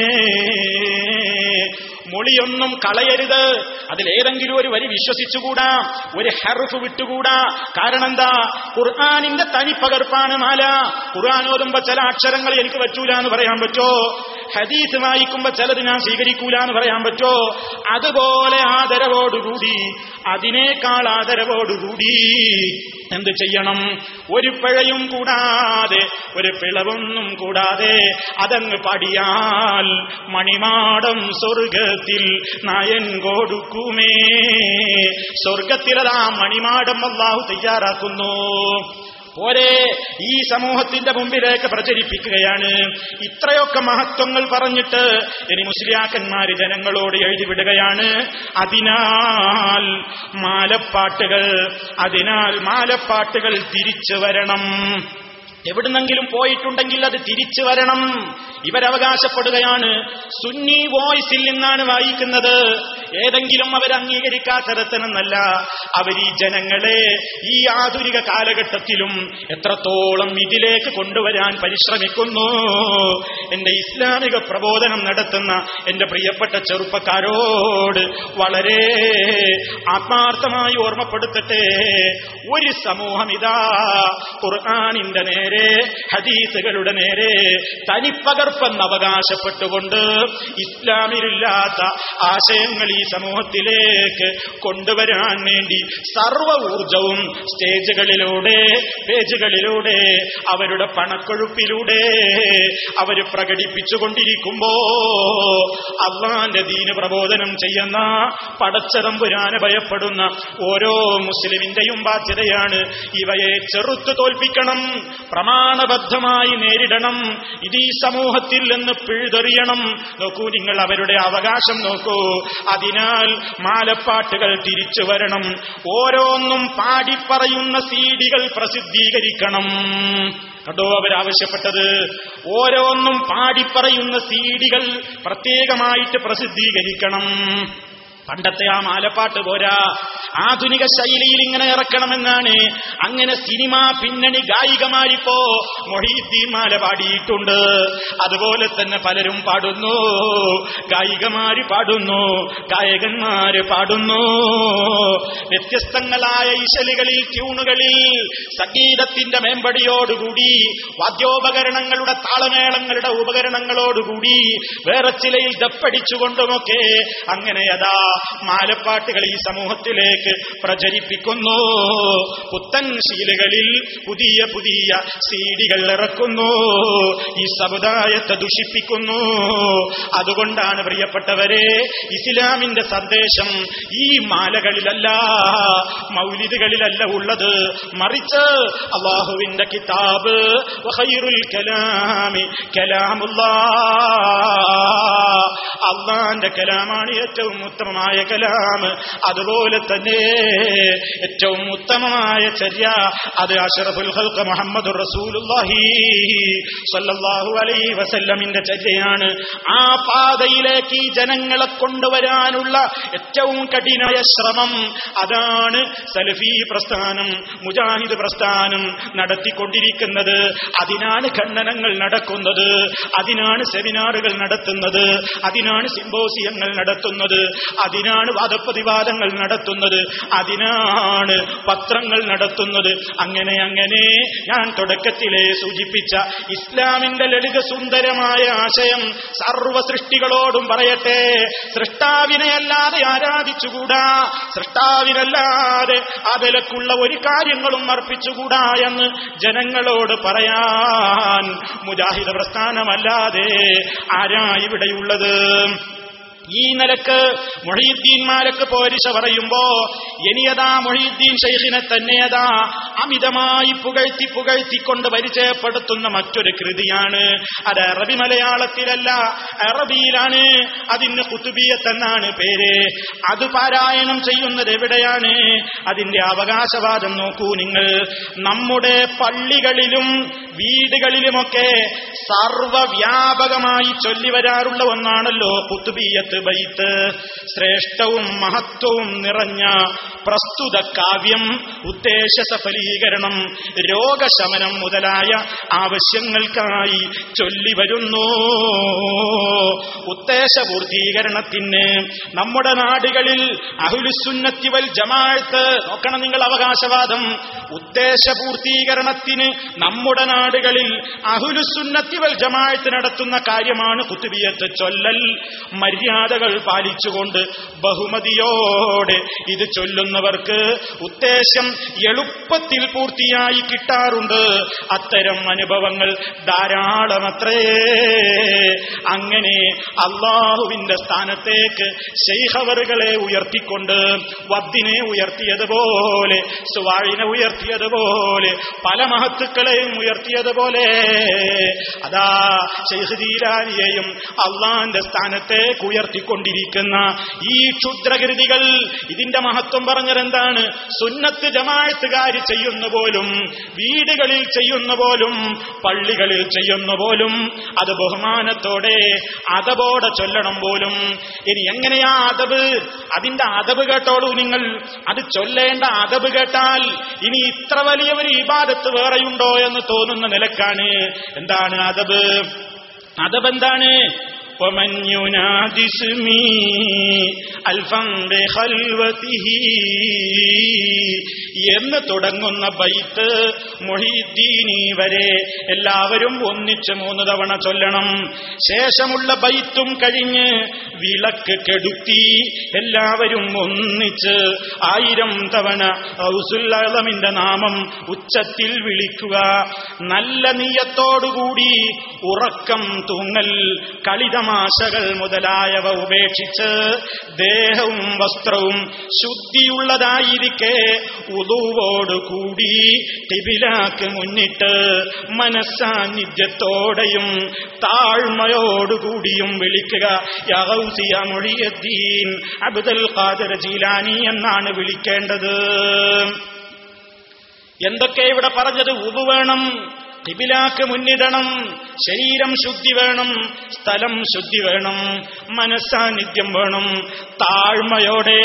മൊളിയൊന്നും കളയരുത് അതിലേതെങ്കിലും ഒരു വരി വിശ്വസിച്ചുകൂടാ ഒരു ഹെറുഫ് വിട്ടുകൂടാ കാരണം എന്താ ഖുർആാനിന്റെ തനിപ്പകർപ്പാണ് മാല ഖുർആൻ ഓതുമ്പോ ചില അക്ഷരങ്ങൾ എനിക്ക് പറ്റൂല എന്ന് പറയാൻ പറ്റോ ഹദീസ് വായിക്കുമ്പോ ചിലത് ഞാൻ സ്വീകരിക്കൂല എന്ന് പറയാൻ പറ്റോ അതുപോലെ ആദരവോടുകൂടി അതിനേക്കാൾ ആദരവോടുകൂടി എന്ത് ചെയ്യണം ഒരു പിഴയും കൂടാതെ ഒരു പിളവൊന്നും കൂടാതെ അതങ്ങ് പടിയാൽ മണിമാടം സ്വർഗത്തിൽ നയൻ കൊടുക്കുമേ സ്വർഗത്തിലതാ മണിമാടം അള്ളാഹു തയ്യാറാക്കുന്നു പോരെ ഈ സമൂഹത്തിന്റെ മുമ്പിലേക്ക് പ്രചരിപ്പിക്കുകയാണ് ഇത്രയൊക്കെ മഹത്വങ്ങൾ പറഞ്ഞിട്ട് ഇനി മുസ്ലിയാക്കന്മാര് ജനങ്ങളോട് എഴുതിവിടുകയാണ് അതിനാൽ മാലപ്പാട്ടുകൾ അതിനാൽ മാലപ്പാട്ടുകൾ തിരിച്ചു വരണം എവിടുന്നെങ്കിലും പോയിട്ടുണ്ടെങ്കിൽ അത് തിരിച്ചു വരണം ഇവരവകാശപ്പെടുകയാണ് സുന്നി വോയിസിൽ നിന്നാണ് വായിക്കുന്നത് ഏതെങ്കിലും അവർ അംഗീകരിക്കാത്തരത്തിനെന്നല്ല അവർ ഈ ജനങ്ങളെ ഈ ആധുനിക കാലഘട്ടത്തിലും എത്രത്തോളം ഇതിലേക്ക് കൊണ്ടുവരാൻ പരിശ്രമിക്കുന്നു എന്റെ ഇസ്ലാമിക പ്രബോധനം നടത്തുന്ന എന്റെ പ്രിയപ്പെട്ട ചെറുപ്പക്കാരോട് വളരെ ആത്മാർത്ഥമായി ഓർമ്മപ്പെടുത്തട്ടെ ഒരു സമൂഹം ഇതാ ഖുർആാനിന്റെ നേരെ ഹദീസുകളുടെ നേരെ തനിപ്പകർപ്പെന്ന് അവകാശപ്പെട്ടുകൊണ്ട് ഇസ്ലാമിലില്ലാത്ത ആശയങ്ങൾ ഈ സമൂഹത്തിലേക്ക് കൊണ്ടുവരാൻ വേണ്ടി സർവ ഊർജവും സ്റ്റേജുകളിലൂടെ പേജുകളിലൂടെ അവരുടെ പണക്കൊഴുപ്പിലൂടെ അവര് പ്രകടിപ്പിച്ചുകൊണ്ടിരിക്കുമ്പോ അള്ളാന്റെ ദീന് പ്രബോധനം ചെയ്യുന്ന പടച്ചതമ്പുരാനെ ഭയപ്പെടുന്ന ഓരോ മുസ്ലിമിന്റെയും ബാധ്യതയാണ് ഇവയെ ചെറുത്തു തോൽപ്പിക്കണം പ്രമാണബദ്ധമായി നേരിടണം ഇത് ഈ സമൂഹത്തിൽ നിന്ന് പിഴുതെറിയണം നോക്കൂ നിങ്ങൾ അവരുടെ അവകാശം നോക്കൂ അതിനാൽ മാലപ്പാട്ടുകൾ തിരിച്ചു വരണം ഓരോന്നും പാടിപ്പറയുന്ന സീഡികൾ പ്രസിദ്ധീകരിക്കണം കണ്ടോ അവരാവശ്യപ്പെട്ടത് ഓരോന്നും പാടിപ്പറയുന്ന സീഡികൾ പ്രത്യേകമായിട്ട് പ്രസിദ്ധീകരിക്കണം പണ്ടത്തെ ആ മാലപ്പാട്ട് പോരാ ആധുനിക ശൈലിയിൽ ഇങ്ങനെ ഇറക്കണമെന്നാണ് അങ്ങനെ സിനിമ പിന്നണി ഗായികമാരിപ്പോ മൊഹീദ്ദീൻ മാല പാടിയിട്ടുണ്ട് അതുപോലെ തന്നെ പലരും പാടുന്നു ഗായികമാര് പാടുന്നു ഗായകന്മാര് പാടുന്നു വ്യത്യസ്തങ്ങളായ ഇശലുകളിൽ ട്യൂണുകളിൽ സംഗീതത്തിന്റെ മേമ്പടിയോടുകൂടി വാദ്യോപകരണങ്ങളുടെ താളമേളങ്ങളുടെ ഉപകരണങ്ങളോടുകൂടി വേറെ ചിലയിൽ ദപ്പടിച്ചുകൊണ്ടുമൊക്കെ അങ്ങനെ അതാ മാലപ്പാട്ടുകൾ ഈ സമൂഹത്തിലേക്ക് പ്രചരിപ്പിക്കുന്നു പുത്തൻ ശീലുകളിൽ പുതിയ പുതിയ സീഡികൾ ഇറക്കുന്നു ഈ സമുദായത്തെ ദുഷിപ്പിക്കുന്നു അതുകൊണ്ടാണ് പ്രിയപ്പെട്ടവരെ ഇസ്ലാമിന്റെ സന്ദേശം ഈ മാലകളിലല്ല മൗലിദുകളിലല്ല ഉള്ളത് മറിച്ച് അള്ളാഹുവിന്റെ കിതാബ് വഖൈറുൽ കലാമി കലാമുല്ലാ അള്ളാന്റെ കലാമാണ് ഏറ്റവും ഉത്തമമായ കലാം അതുപോലെ തന്നെ ഏറ്റവും ഉത്തമമായ ചര്യ അത് അഷറഫുൽ ഹൽക്ക് മുഹമ്മദ് റസൂലുള്ളാഹി സല്ലല്ലാഹു അലൈഹി വസല്ലമിന്റെ ചര്യയാണ് ആ പാതയിലേക്ക് ഈ ജനങ്ങളെ കൊണ്ടുവരാനുള്ള ഏറ്റവും കഠിനമായ ശ്രമം അതാണ് സലഫി പ്രസ്ഥാനം മുജാഹിദ് പ്രസ്ഥാനം നടത്തിക്കൊണ്ടിരിക്കുന്നത് അതിനാണ് ഖണ്ഡനങ്ങൾ നടക്കുന്നത് അതിനാണ് സെമിനാറുകൾ നടത്തുന്നത് അതിനാണ് സിംബോസിയങ്ങൾ നടത്തുന്നത് അതിനാണ് വാദപ്രതിവാദങ്ങൾ നടത്തുന്നത് അതിനാണ് പത്രങ്ങൾ നടത്തുന്നത് അങ്ങനെ അങ്ങനെ ഞാൻ തുടക്കത്തിലെ സൂചിപ്പിച്ച ഇസ്ലാമിന്റെ ലളിത സുന്ദരമായ ആശയം സർവ സൃഷ്ടികളോടും പറയട്ടെ സൃഷ്ടാവിനെ അല്ലാതെ ആരാധിച്ചുകൂടാ സൃഷ്ടാവിനല്ലാതെ ആ വിലക്കുള്ള ഒരു കാര്യങ്ങളും അർപ്പിച്ചുകൂടാ എന്ന് ജനങ്ങളോട് പറയാൻ മുജാഹിദ പ്രസ്ഥാനമല്ലാതെ ആരാ ഇവിടെയുള്ളത് ഈ നിലക്ക് മൊഹീദ്ദീൻമാരൊക്കെ പോരിശ പറയുമ്പോ ഇനിയതാ മൊഹീദ്ദീൻ ഷെയ്ഖിനെ തന്നെയതാ അമിതമായി പുകഴ്ത്തി പുകഴ്ത്തിക്കൊണ്ട് പരിചയപ്പെടുത്തുന്ന മറ്റൊരു കൃതിയാണ് അത് അറബി മലയാളത്തിലല്ല അറബിയിലാണ് അതിന് കുത്തുബിയത്ത് എന്നാണ് പേര് അത് പാരായണം ചെയ്യുന്നത് എവിടെയാണ് അതിന്റെ അവകാശവാദം നോക്കൂ നിങ്ങൾ നമ്മുടെ പള്ളികളിലും വീടുകളിലുമൊക്കെ സർവവ്യാപകമായി ചൊല്ലി വരാറുള്ള ഒന്നാണല്ലോ കുത്തുബിയത്ത് ബൈത്ത് ശ്രേഷ്ഠവും മഹത്വവും നിറഞ്ഞ പ്രസ്തുത കാവ്യം ഉദ്ദേശ സഫലീകരണം രോഗശമനം മുതലായ ആവശ്യങ്ങൾക്കായി ചൊല്ലി വരുന്നു ഉദ്ദേശപൂർത്തീകരണത്തിന് നമ്മുടെ നാടുകളിൽ അഹുലുസുന്നത്തി വൽ ജമാഅത്ത് നോക്കണം നിങ്ങൾ അവകാശവാദം ഉദ്ദേശപൂർത്തീകരണത്തിന് നമ്മുടെ നാടുകളിൽ അഹുലുസുന്നത്തി വൽ ജമാഅത്ത് നടത്തുന്ന കാര്യമാണ് കുത്തുബിയത്ത് ചൊല്ലൽ മര്യാദകൾ പാലിച്ചുകൊണ്ട് ബഹുമതിയോടെ ഇത് ചൊല്ലുന്നവർക്ക് ഉദ്ദേശം എളുപ്പത്തിൽ പൂർത്തിയായി കിട്ടാറുണ്ട് അത്തരം അനുഭവങ്ങൾ ധാരാളമത്രേ അങ്ങനെ അള്ളാഹുവിന്റെ സ്ഥാനത്തേക്ക് ശൈഹവറുകളെ ഉയർത്തിക്കൊണ്ട് വദ്ദിനെ ഉയർത്തിയതുപോലെ സുവാഴിനെ ഉയർത്തിയതുപോലെ പല മഹത്തുക്കളെയും ഉയർത്തിയതുപോലെ അതാ ഷെയ്ഖ് ജീലാനിയെയും അള്ളാന്റെ സ്ഥാനത്തേക്ക് ഉയർത്തിക്കൊണ്ടിരിക്കുന്ന ഈ ക്ഷുദ്രകൃതികൾ ഇതിന്റെ മഹത്വം പറഞ്ഞതെന്താണ് സുന്നത്ത് ജമാഴത്തുകാർ ചെയ്യുന്ന പോലും വീടുകളിൽ ചെയ്യുന്ന പോലും പള്ളികളിൽ ചെയ്യുന്ന പോലും അത് ബഹുമാനത്തോടെ അതബോടെ ചൊല്ലണം പോലും ഇനി എങ്ങനെയാ അതബ് അതിന്റെ അതബ് കേട്ടോളൂ നിങ്ങൾ അത് ചൊല്ലേണ്ട അതബ് കേട്ടാൽ ഇനി ഇത്ര വലിയ ഒരു ഇബാദത്ത് വേറെയുണ്ടോ എന്ന് തോന്നുന്ന നിലക്കാണ് എന്താണ് അതബ് അതബ് എന്താണ് ومن ينادي اسمي ألفا بخلوته എന്ന് തുടങ്ങുന്ന ബൈത്ത് മൊഹീദ്ദീനി വരെ എല്ലാവരും ഒന്നിച്ച് മൂന്ന് തവണ ചൊല്ലണം ശേഷമുള്ള ബൈത്തും കഴിഞ്ഞ് വിളക്ക് കെടുത്തി എല്ലാവരും ഒന്നിച്ച് ആയിരം തവണ ഔസുല്ലമിന്റെ നാമം ഉച്ചത്തിൽ വിളിക്കുക നല്ല നീയത്തോടുകൂടി ഉറക്കം തൂങ്ങൽ കളിതമാശകൾ മുതലായവ ഉപേക്ഷിച്ച് ദേഹവും വസ്ത്രവും ശുദ്ധിയുള്ളതായിരിക്കെ ഉതുവോടുകൂടി ടിബിലാക്ക് മുന്നിട്ട് മനസ്സാന്നിധ്യത്തോടെയും താഴ്മയോടുകൂടിയും വിളിക്കുക യഹൗസിയ മൊഴിയദ്ദീൻ അബ്ദുൽ ഖാദർ ജീലാനി എന്നാണ് വിളിക്കേണ്ടത് എന്തൊക്കെ ഇവിടെ പറഞ്ഞത് ഉതു വേണം കിബിലാക്ക് മുന്നിടണം ശരീരം ശുദ്ധി വേണം സ്ഥലം ശുദ്ധി വേണം മനസ്സാന്നിധ്യം വേണം താഴ്മയോടെ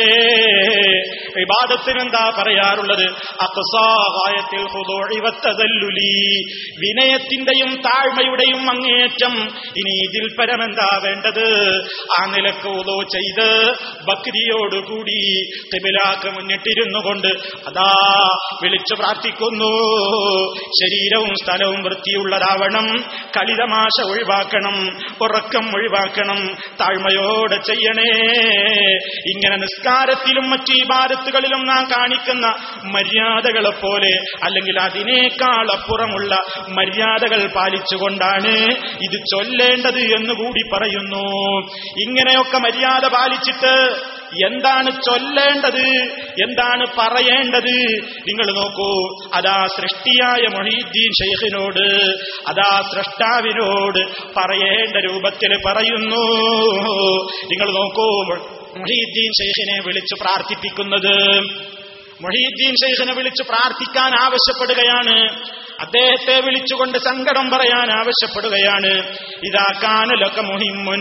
വിവാദത്തിന് എന്താ പറയാറുള്ളത് അക്സാഹായത്തിൽ ഹുദോഴിവത്തതല്ലുലി വിനയത്തിന്റെയും താഴ്മയുടെയും അങ്ങേയറ്റം ഇനി ഇതിൽ പരമെന്താ വേണ്ടത് ആ നിലക്ക് ഉദോ ചെയ്ത് ബക്രിയോടുകൂടി കിബിലാക്ക് മുന്നിട്ടിരുന്നു കൊണ്ട് അതാ വിളിച്ചു പ്രാർത്ഥിക്കുന്നു ശരീരവും സ്ഥലവും വൃത്തിയുള്ളതാവണം കളിതമാശ ഒഴിവാക്കണം ഉറക്കം ഒഴിവാക്കണം താഴ്മയോടെ ചെയ്യണേ ഇങ്ങനെ നിസ്കാരത്തിലും മറ്റു ഇബാദത്തുകളിലും നാം കാണിക്കുന്ന മര്യാദകളെ പോലെ അല്ലെങ്കിൽ അതിനേക്കാൾ അപ്പുറമുള്ള മര്യാദകൾ പാലിച്ചുകൊണ്ടാണ് ഇത് ചൊല്ലേണ്ടത് എന്നുകൂടി പറയുന്നു ഇങ്ങനെയൊക്കെ മര്യാദ പാലിച്ചിട്ട് എന്താണ് ചൊല്ലേണ്ടത് എന്താണ് പറയേണ്ടത് നിങ്ങൾ നോക്കൂ അതാ സൃഷ്ടിയായ മൊഹീദ്ദീൻ ഷെയ്ഖിനോട് അതാ സൃഷ്ടാവിനോട് പറയേണ്ട രൂപത്തിൽ പറയുന്നു നിങ്ങൾ നോക്കൂ മൊഹീദ്ദീൻ ഷെയ്ഖിനെ വിളിച്ചു പ്രാർത്ഥിപ്പിക്കുന്നത് മൊഹീദ്ദീൻ ഷെയ്ഖിനെ വിളിച്ചു പ്രാർത്ഥിക്കാൻ ആവശ്യപ്പെടുകയാണ് അദ്ദേഹത്തെ വിളിച്ചുകൊണ്ട് സങ്കടം പറയാൻ ആവശ്യപ്പെടുകയാണ് ഇതാ കാനലൊക്കെ മുഹിമുൻ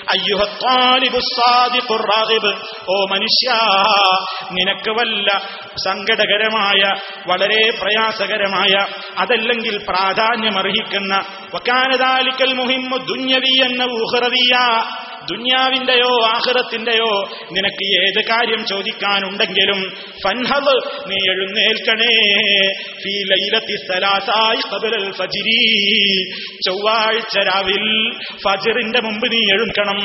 അയ്യുഹത്താലിബുസാദിഖുറാഹിബ് ഓ മനുഷ്യ നിനക്ക് വല്ല സങ്കടകരമായ വളരെ പ്രയാസകരമായ അതല്ലെങ്കിൽ പ്രാധാന്യമർഹിക്കുന്ന വക്കാനതാലിക്കൽ മുഹിമ്മു ദുന്യവി എന്ന ഊഹറവിയ ദുന്യാവിന്റെയോ ആഹ്റത്തിന്റെയോ നിനക്ക് ഏത് കാര്യം ചോദിക്കാനുണ്ടെങ്കിലും ഫൻഹബ് നീ എഴുന്നേൽക്കണേ ഫീ ലൈലത്തി സലാസായി ഖബലൽ ഫജിരി ചൊവ്വാഴ്ച രാവിൽ ഫജിറിന്റെ മുമ്പ് നീ എഴുന്നേൽക്കണം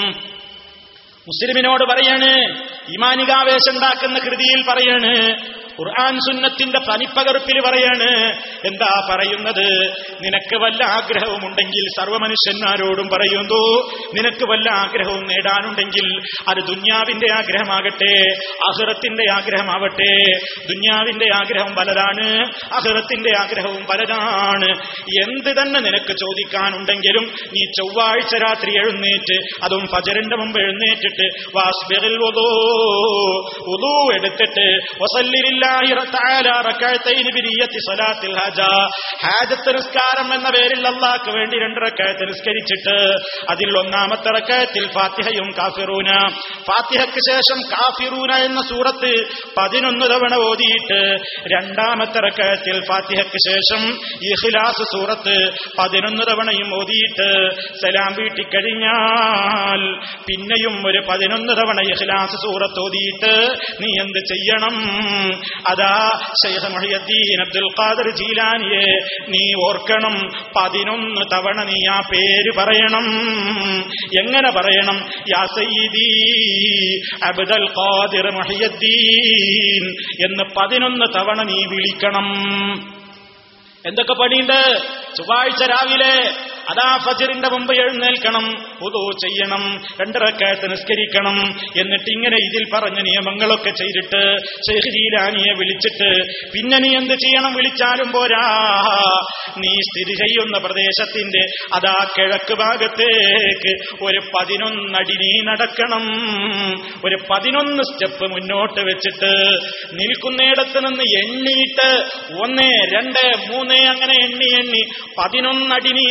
മുസ്ലിമിനോട് പറയാണ് ഇമാനികാവേശം ഉണ്ടാക്കുന്ന കൃതിയിൽ പറയാണ് ഖുർആൻ സുന്നത്തിന്റെ പനിപ്പകർപ്പിൽ പറയാണ് എന്താ പറയുന്നത് നിനക്ക് വല്ല ആഗ്രഹവുമുണ്ടെങ്കിൽ സർവ്വമനുഷ്യന്മാരോടും പറയുന്നു നിനക്ക് വല്ല ആഗ്രഹവും നേടാനുണ്ടെങ്കിൽ അത് ദുന്യാവിന്റെ ആഗ്രഹമാകട്ടെ അഹ്റത്തിന്റെ ആഗ്രഹമാവട്ടെ ദുന്യാവിന്റെ ആഗ്രഹം പലതാണ് അഹ്റത്തിന്റെ ആഗ്രഹവും പലതാണ് എന്ത് തന്നെ നിനക്ക് ചോദിക്കാനുണ്ടെങ്കിലും നീ ചൊവ്വാഴ്ച രാത്രി എഴുന്നേറ്റ് അതും ഫജറിന്റെ മുമ്പ് എഴുന്നേറ്റിട്ട് വാസ്ബിറിൽ ഉദൂ ഉദൂ എടുത്തിട്ട് വസല്ലിലില്ലാഹി തആല റകഅത്തൈൻ ബിനിയ്യത്തി സ്വലാത്തിൽ ഹജ ഹാജത്ത് നിസ്കാരം എന്ന പേരിൽ അല്ലാഹ്ക്ക് വേണ്ടി രണ്ട് റകഅത്ത് നിസ്കരിച്ചിട്ട് അതിൽ ഒന്നാമത്തെ റകഅത്തിൽ ഫാത്തിഹയും കാഫിറൂന ഫാത്തിഹയ്ക്ക് ശേഷം കാഫിറൂന എന്ന സൂറത്ത് പതിനൊന്ന് തവണ ഓതിയിട്ട് രണ്ടാമത്തെ റകഅത്തിൽ ഫാത്തിഹയ്ക്ക് ശേഷം ഇഖ്ലാസ് സൂറത്ത് പതിനൊന്ന് തവണയും ഓതിയിട്ട് സലാം വീട്ടിക്കഴിഞ്ഞാൽ പിന്നെയും ഒരു പതിനൊന്ന് തവണ ഇഖ്ലാസ് സൂറത്ത് ഓതിയിട്ട് നീ എന്ത് ചെയ്യണം അതാ ഷെയ്ഖ് മൊഹിയദ്ദീൻ അബ്ദുൽ ഖാദർ ജീലാനിയെ നീ ഓർക്കണം പതിനൊന്ന് തവണ നീ ആ പേര് പറയണം എങ്ങനെ പറയണം യാ സയ്യിദി അബ്ദുൽ ഖാദിർ മൊഹിയദ്ദീൻ എന്ന് പതിനൊന്ന് തവണ നീ വിളിക്കണം എന്തൊക്കെ പണിയുണ്ട് ചൊവ്വാഴ്ച രാവിലെ അതാ ഫജറിന്റെ മുമ്പ് എഴുന്നേൽക്കണം ഉദോ ചെയ്യണം രണ്ടിറക്കായത്ത് നിസ്കരിക്കണം എന്നിട്ട് ഇങ്ങനെ ഇതിൽ പറഞ്ഞ നിയമങ്ങളൊക്കെ ചെയ്തിട്ട് ഷെഹ്ജീലാനിയെ വിളിച്ചിട്ട് പിന്നെ നീ എന്ത് ചെയ്യണം വിളിച്ചാലും പോരാ നീ സ്ഥിതി ചെയ്യുന്ന പ്രദേശത്തിന്റെ അതാ കിഴക്ക് ഭാഗത്തേക്ക് ഒരു പതിനൊന്നടി നീ നടക്കണം ഒരു പതിനൊന്ന് സ്റ്റെപ്പ് മുന്നോട്ട് വെച്ചിട്ട് നിൽക്കുന്നിടത്ത് നിന്ന് എണ്ണിയിട്ട് ഒന്ന് രണ്ട് മൂന്ന് അങ്ങനെ എണ്ണി എണ്ണി പതിനൊന്നടി നീ അതാ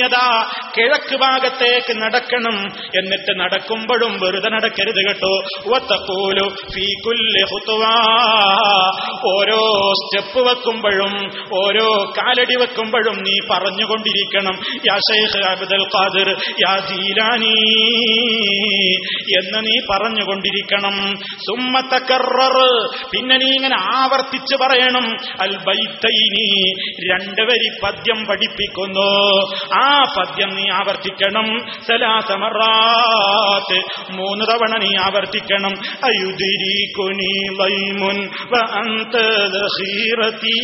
കിഴക്ക് ഭാഗത്തേക്ക് നടക്കണം എന്നിട്ട് നടക്കുമ്പോഴും വെറുതെ നടക്കരുത് കേട്ടോ വത്തക്കൂലു ഫീ കുല്ലി ഖുത്വാ ഓരോ സ്റ്റെപ്പ് വെക്കുമ്പോഴും ഓരോ കാലടി വെക്കുമ്പോഴും നീ പറഞ്ഞുകൊണ്ടിരിക്കണം യാ ഷൈഖ് അബ്ദുൽ ഖാദിർ യാ ജീലാനി എന്ന് നീ പറഞ്ഞുകൊണ്ടിരിക്കണം സുമ്മത്തക്കറർ പിന്നെ നീ ഇങ്ങനെ ആവർത്തിച്ച് പറയണം അൽ ബൈത്തൈനി രണ്ട് വരി പദ്യം പഠിപ്പിക്കുന്നു ആ പദ്യം നീ ആവർത്തിക്കണം സലാസമറാത്ത് മൂന്ന് തവണ നീ ആവർത്തിക്കണം അയുദിരിക്കുനി വൈമുൻ وأنت ذخيرتي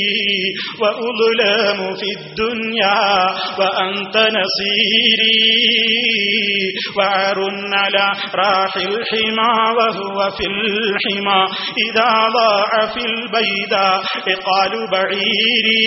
وأظلم في الدنيا وأنت نصيري وعر على راح الحمى وهو في الحمى إذا ضاع في البيداء قالوا بعيري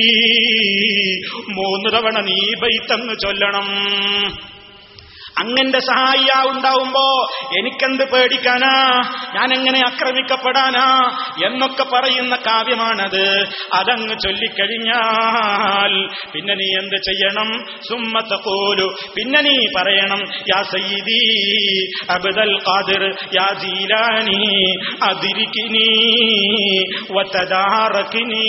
മൂന്ന് തവണ നീ ബൈത്തങ്ങ് ചൊല്ലണം അങ്ങന്റെ സഹായിയ ഉണ്ടാവുമ്പോ എനിക്കെന്ത് പേടിക്കാനാ ഞാൻ എങ്ങനെ ആക്രമിക്കപ്പെടാനാ എന്നൊക്കെ പറയുന്ന കാവ്യമാണത് അതങ്ങ് ചൊല്ലിക്കഴിഞ്ഞാൽ പിന്നെ നീ എന്ത് ചെയ്യണം സുമ്മത്ത പോലു പിന്നെ നീ പറയണം യാ സയ്യിദി അബ്ദൽ ഖാദിർ യാ ജീലാനി അതിരിക്കിനി വതദാറക്കിനി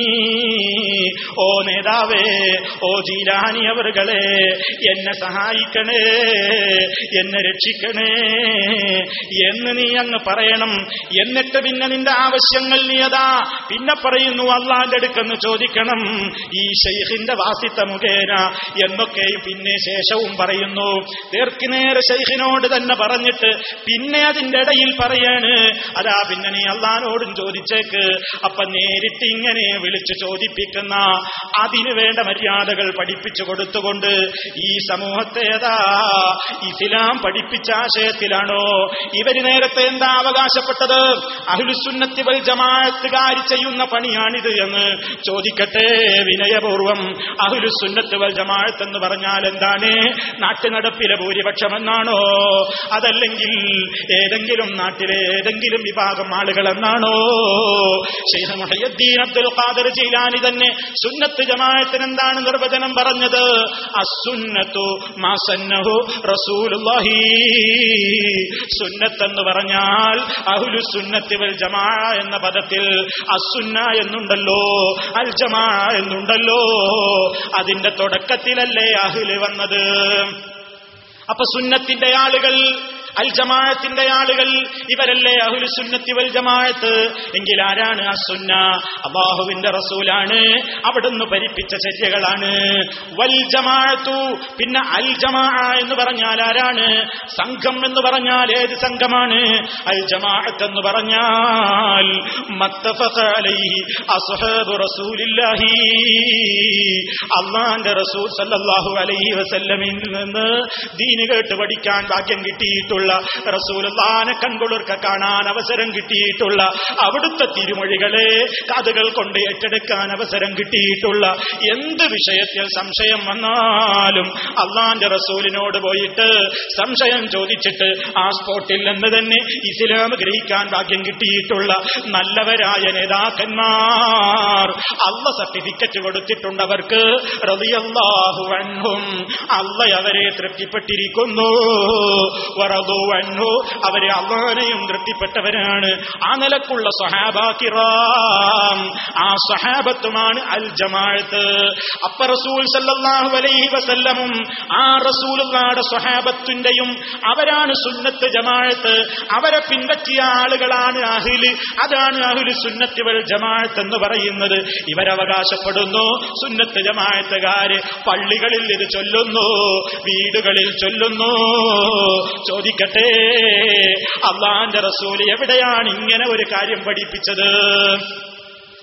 ഓ നേതാവേ ഓ ജീലാനി അവറുകളെ എന്നെ സഹായിക്കണേ എന്നെ രക്ഷിക്കണേ എന്ന് നീ അങ്ങ് പറയണം എന്നിട്ട് പിന്നെ നിന്റെ ആവശ്യങ്ങൾ നീ അതാ പിന്നെ പറയുന്നു അള്ളാന്റെ അടുക്കെന്ന് ചോദിക്കണം ഈ ഷെയ്ഖിന്റെ വാസിത്ത മുഖേന എന്നൊക്കെയും പിന്നെ ശേഷവും പറയുന്നു നേരെ ഷെയ്ഖിനോട് തന്നെ പറഞ്ഞിട്ട് പിന്നെ അതിന്റെ ഇടയിൽ പറയാണ് അതാ പിന്നെ നീ അള്ളഹാനോടും ചോദിച്ചേക്ക് അപ്പൊ നേരിട്ട് ഇങ്ങനെ വിളിച്ചു ചോദിപ്പിക്കുന്ന അതിനു വേണ്ട മര്യാദകൾ പഠിപ്പിച്ചു കൊടുത്തുകൊണ്ട് ഈ സമൂഹത്തെ ഏതാ ഇസ്ലാം പഠിപ്പിച്ച ആശയത്തിലാണോ ഇവര് നേരത്തെ എന്താ അവകാശപ്പെട്ടത് അഹുലുസുന്നത്തി വൽ ജമാഅത്തുകാരി ചെയ്യുന്ന പണിയാണിത് എന്ന് ചോദിക്കട്ടെ വിനയപൂർവം അഹുലുസുന്നത്ത് വൽ ജമാഅത്ത് എന്ന് പറഞ്ഞാൽ എന്താണ് നാട്ടുനടപ്പിലെ ഭൂരിപക്ഷം എന്നാണോ അതല്ലെങ്കിൽ ഏതെങ്കിലും നാട്ടിലെ ഏതെങ്കിലും വിഭാഗം ആളുകൾ എന്നാണോ ഷെയ്ഖ് മുഹയ്യദ്ദീൻ അബ്ദുൽ ഖാദർ ജീലാനി തന്നെ സുന്നത്ത് ജമാഅത്തിന് എന്താണ് നിർവചനം പറഞ്ഞത് അസുന്നത്തു മാസന്നഹു റസൂലുള്ളാഹി സുന്നത്ത് എന്ന് പറഞ്ഞാൽ അഹുലു സുന്നത്തി വൽ ജമാ എന്ന പദത്തിൽ അസുന്ന എന്നുണ്ടല്ലോ അൽ ജമാ എന്നുണ്ടല്ലോ അതിന്റെ തുടക്കത്തിലല്ലേ അഹുല് വന്നത് അപ്പൊ സുന്നത്തിന്റെ ആളുകൾ അൽ ജമാഅത്തിന്റെ ആളുകൾ ഇവരല്ലേ അഹുലു സുന്നത്തി വൽ ജമാഅത്ത് എങ്കിൽ ആരാണ് ആ സുന്ന അള്ളാഹുവിന്റെ റസൂലാണ് അവിടുന്ന് പരിപ്പിച്ച ചര്യകളാണ് വൽ ജമാഅത്തു പിന്നെ അൽ ജമാ എന്ന് പറഞ്ഞാൽ ആരാണ് സംഘം എന്ന് പറഞ്ഞാൽ ഏത് സംഘമാണ് അൽ ജമാഅത്ത് എന്ന് പറഞ്ഞാൽ മത്തഫഖ അലൈഹി അസ്ഹാബു റസൂലില്ലാഹി അള്ളാന്റെ റസൂൽ സല്ലല്ലാഹു അലൈഹി വസല്ലമിൽ നിന്ന് ദീന് കേട്ട് പഠിക്കാൻ ഭാഗ്യം കിട്ടിയിട്ടുള്ള റസൂലുള്ളാനെ കൺകുളിർക്ക കാണാൻ അവസരം കിട്ടിയിട്ടുള്ള അവിടുത്തെ തിരുമൊഴികളെ കഥകൾ കൊണ്ട് ഏറ്റെടുക്കാൻ അവസരം കിട്ടിയിട്ടുള്ള എന്ത് വിഷയത്തിൽ സംശയം വന്നാലും അള്ളാന്റെ റസൂലിനോട് പോയിട്ട് സംശയം ചോദിച്ചിട്ട് ആ സ്പോട്ടിൽ നിന്ന് തന്നെ ഇസ്ലാം ഗ്രഹിക്കാൻ ഭാഗ്യം കിട്ടിയിട്ടുള്ള നല്ലവരായ നേതാക്കന്മാർ അള്ള സർട്ടിഫിക്കറ്റ് കൊടുത്തിട്ടുണ്ട് അവർക്ക് റളിയല്ലാഹു അൻഹും അള്ള അവരെ തൃപ്തിപ്പെട്ടിരിക്കുന്നു വറദു അൻഹു അവരെ അള്ളാനെയും തൃപ്തിപ്പെട്ടവരാണ് ആ നിലക്കുള്ള സഹാബാക്കിറാം ആ സഹാബത്തുമാണ് അൽ ജമാഅത്ത് അപ്പ റസൂൽ സല്ലല്ലാഹു അലൈഹി വസല്ലമും ആ റസൂലുള്ളാടെ സ്വഹാബത്തിന്റെയും അവരാണ് സുന്നത്ത് ജമാഅത്ത് അവരെ പിൻപറ്റിയ ആളുകളാണ് അഹില് അതാണ് അഹില് സുന്നത്ത് വൽ ജമാഅത്ത് എന്ന് പറയുന്നത് ഇവരവകാശപ്പെടുന്നു സുന്നത്ത് ജമാഅത്തുകാര് പള്ളികളിൽ ഇത് ചൊല്ലുന്നു വീടുകളിൽ ചൊല്ലുന്നു ചോദിക്കട്ടെ അള്ളാന്റെ റസൂൽ എവിടെയാണ് ഇങ്ങനെ ഒരു കാര്യം പഠിപ്പിച്ചത്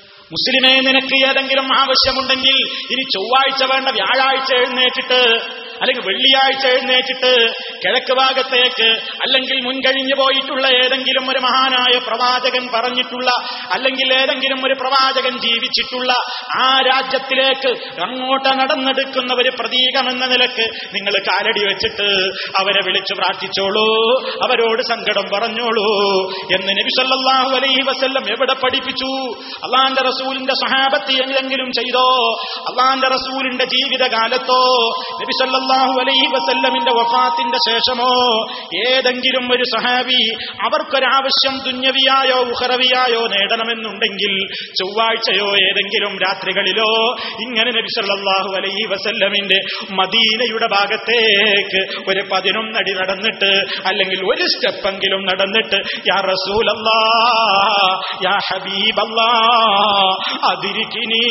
മുസ്ലിമേ നിനക്ക് ഏതെങ്കിലും ആവശ്യമുണ്ടെങ്കിൽ ഇനി ചൊവ്വാഴ്ച വേണ്ട വ്യാഴാഴ്ച എഴുന്നേറ്റിട്ട് അല്ലെങ്കിൽ വെള്ളിയാഴ്ച എഴുന്നേറ്റിട്ട് കിഴക്ക് ഭാഗത്തേക്ക് അല്ലെങ്കിൽ മുൻകഴിഞ്ഞു പോയിട്ടുള്ള ഏതെങ്കിലും ഒരു മഹാനായ പ്രവാചകൻ പറഞ്ഞിട്ടുള്ള അല്ലെങ്കിൽ ഏതെങ്കിലും ഒരു പ്രവാചകൻ ജീവിച്ചിട്ടുള്ള ആ രാജ്യത്തിലേക്ക് അങ്ങോട്ട് നടന്നെടുക്കുന്ന ഒരു പ്രതീകം എന്ന നിലക്ക് നിങ്ങൾ കാലടി വെച്ചിട്ട് അവരെ വിളിച്ചു പ്രാർത്ഥിച്ചോളൂ അവരോട് സങ്കടം പറഞ്ഞോളൂ എന്ന് നബി സല്ലല്ലാഹു അലൈഹി വസല്ലം എവിടെ പഠിപ്പിച്ചു അള്ളാന്റെ റസൂലിന്റെ സഹാബത്ത് എന്തെങ്കിലും ചെയ്തോ അള്ളാന്റെ റസൂലിന്റെ ജീവിതകാലത്തോ നബി സല്ലല്ലാഹു അലൈഹി വസല്ലമിന്റെ വഫാത്തിന്റെ ശേഷമോ ഏതെങ്കിലും ഒരു സഹാബി അവർക്കൊരാവശ്യം ദുന്യവിയായോ ഉഹറവിയായോ നേടണമെന്നുണ്ടെങ്കിൽ ചൊവ്വാഴ്ചയോ ഏതെങ്കിലും രാത്രികളിലോ ഇങ്ങനെ നബി സല്ലല്ലാഹു അലൈഹി വസല്ലമിന്റെ മദീനയുടെ ഭാഗത്തേക്ക് ഒരു പതിനൊന്നടി നടന്നിട്ട് അല്ലെങ്കിൽ ഒരു സ്റ്റെപ്പെങ്കിലും നടന്നിട്ട് യാ റസൂലല്ലാ യാ ഹബീബല്ലാ അതിരിക്കിനി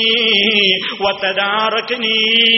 വതദാറക്നി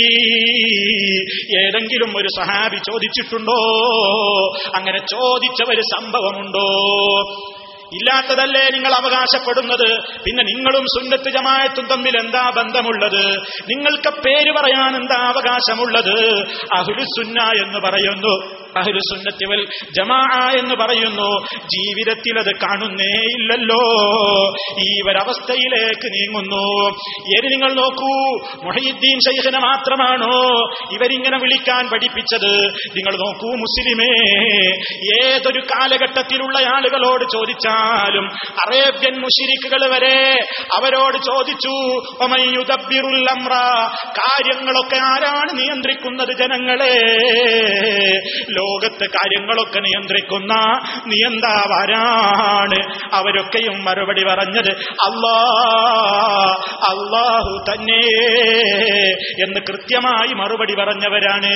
ഏതെങ്കിലും ഒരു സഹാബി ചോദിച്ചിട്ടുണ്ടോ അങ്ങനെ ചോദിച്ച ഒരു സംഭവമുണ്ടോ ഇല്ലാത്തതല്ലേ നിങ്ങൾ അവകാശപ്പെടുന്നത് പിന്നെ നിങ്ങളും സുന്നത്ത് ജമായത്തും തമ്മിൽ എന്താ ബന്ധമുള്ളത് നിങ്ങൾക്ക് പേര് പറയാൻ എന്താ അവകാശമുള്ളത് അഹുലുസുന്ന എന്ന് പറയുന്നു അഹുലുസുന്നത്തിവൽ ജമാ എന്ന് പറയുന്നു ജീവിതത്തിൽ അത് കാണുന്നേ ഇല്ലല്ലോ ഈ ഒരവസ്ഥയിലേക്ക് നീങ്ങുന്നു ഇനി നിങ്ങൾ നോക്കൂ മൊഹീദ്ദീൻ ഷെയ്ഖിനെ മാത്രമാണോ ഇവരിങ്ങനെ വിളിക്കാൻ പഠിപ്പിച്ചത് നിങ്ങൾ നോക്കൂ മുസ്ലിമേ ഏതൊരു കാലഘട്ടത്തിലുള്ള ആളുകളോട് ചോദിച്ചാലും അറേബ്യൻ മുഷിരിക്കുകൾ വരെ അവരോട് ചോദിച്ചു ഒമയുദബ്ബിറുൽ അമ്ര കാര്യങ്ങളൊക്കെ ആരാണ് നിയന്ത്രിക്കുന്നത് ജനങ്ങളെ ലോകത്ത് കാര്യങ്ങളൊക്കെ നിയന്ത്രിക്കുന്ന നിയന്താവാരാണ് അവരൊക്കെയും മറുപടി പറഞ്ഞത് അല്ലാ അള്ളാഹു തന്നെ എന്ന് കൃത്യമായി മറുപടി പറഞ്ഞവരാണ്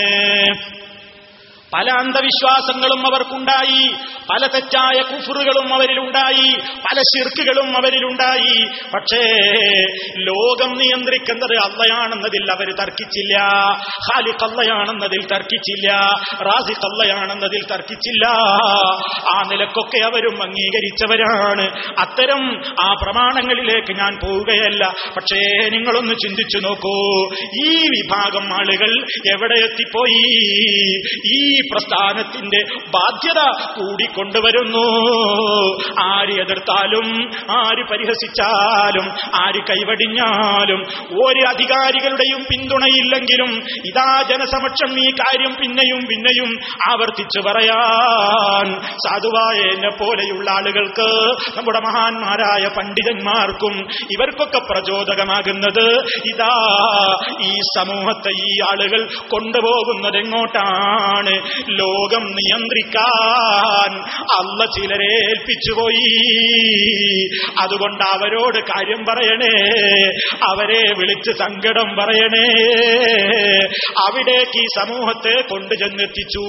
പല അന്ധവിശ്വാസങ്ങളും അവർക്കുണ്ടായി പല തെറ്റായ കുഫറുകളും അവരിലുണ്ടായി പല ശിർക്കുകളും അവരിലുണ്ടായി പക്ഷേ ലോകം നിയന്ത്രിക്കുന്നത് അള്ളയാണെന്നതിൽ അവർ തർക്കിച്ചില്ല ഖാലിഖ് അള്ളയാണെന്നതിൽ തർക്കിച്ചില്ല റാസിഖ് അള്ളയാണെന്നതിൽ തർക്കിച്ചില്ല ആ നിലക്കൊക്കെ അവരും അംഗീകരിച്ചവരാണ് അത്തരം ആ പ്രമാണങ്ങളിലേക്ക് ഞാൻ പോവുകയല്ല പക്ഷേ നിങ്ങളൊന്ന് ചിന്തിച്ചു നോക്കൂ ഈ വിഭാഗം ആളുകൾ എവിടെ എത്തിപ്പോയി ഈ പ്രസ്ഥാനത്തിന്റെ ബാധ്യത കൂടിക്കൊണ്ടുവരുന്നു ആര് എതിർത്താലും ആര് പരിഹസിച്ചാലും ആര് കൈവടിഞ്ഞാലും ഒരു അധികാരികളുടെയും പിന്തുണയില്ലെങ്കിലും ഇതാ ജനസമക്ഷം ഈ കാര്യം പിന്നെയും പിന്നെയും ആവർത്തിച്ചു പറയാൻ സാധുവായ എന്നെ പോലെയുള്ള ആളുകൾക്ക് നമ്മുടെ മഹാന്മാരായ പണ്ഡിതന്മാർക്കും ഇവർക്കൊക്കെ പ്രചോദകമാകുന്നത് ഇതാ ഈ സമൂഹത്തെ ഈ ആളുകൾ കൊണ്ടുപോകുന്നത് എങ്ങോട്ടാണ് ലോകം നിയന്ത്രിക്കാൻ അല്ല ചിലരെ ഏൽപ്പിച്ചുപോയി അതുകൊണ്ട് അവരോട് കാര്യം പറയണേ അവരെ വിളിച്ച് സങ്കടം പറയണേ അവിടേക്ക് ഈ സമൂഹത്തെ കൊണ്ടുചെന്നെത്തിച്ചു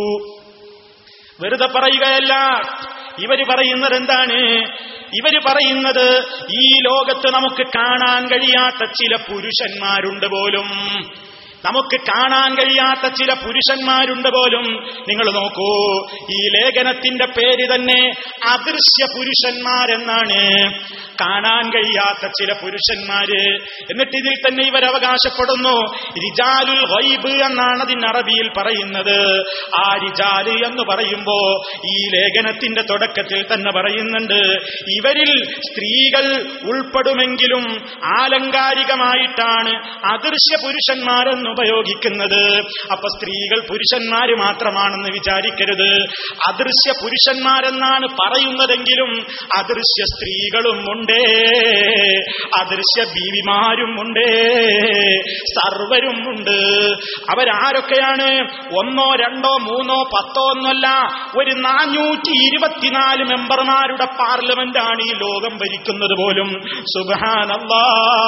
വെറുതെ പറയുകയല്ല ഇവര് പറയുന്നത് എന്താണ് ഇവര് പറയുന്നത് ഈ ലോകത്ത് നമുക്ക് കാണാൻ കഴിയാത്ത ചില പുരുഷന്മാരുണ്ട് പോലും നമുക്ക് കാണാൻ കഴിയാത്ത ചില പുരുഷന്മാരുണ്ട് പോലും നിങ്ങൾ നോക്കൂ ഈ ലേഖനത്തിന്റെ പേര് തന്നെ അദൃശ്യ പുരുഷന്മാരെന്നാണ് കാണാൻ കഴിയാത്ത ചില പുരുഷന്മാര് എന്നിട്ട് ഇതിൽ തന്നെ ഇവർ അവകാശപ്പെടുന്നു റിജാലുൽ ഗൈബ് എന്നാണ് അതിന് അറബിയിൽ പറയുന്നത് ആ റിജാല് എന്ന് പറയുമ്പോ ഈ ലേഖനത്തിന്റെ തുടക്കത്തിൽ തന്നെ പറയുന്നുണ്ട് ഇവരിൽ സ്ത്രീകൾ ഉൾപ്പെടുമെങ്കിലും ആലങ്കാരികമായിട്ടാണ് അദൃശ്യ പുരുഷന്മാരെന്ന് ഉപയോഗിക്കുന്നത് അപ്പൊ സ്ത്രീകൾ പുരുഷന്മാര് മാത്രമാണെന്ന് വിചാരിക്കരുത് അദൃശ്യ പുരുഷന്മാരെന്നാണ് പറയുന്നതെങ്കിലും അദൃശ്യ സ്ത്രീകളും ഉണ്ടേ അദൃശ്യ ബീവിമാരും ഉണ്ടേ സർവരും ഉണ്ട് അവരാരൊക്കെയാണ് ഒന്നോ രണ്ടോ മൂന്നോ പത്തോ ഒന്നല്ല ഒരു നാനൂറ്റി ഇരുപത്തിനാല് മെമ്പർമാരുടെ പാർലമെന്റാണ് ഈ ലോകം ഭരിക്കുന്നത് പോലും സുബാനല്ലാ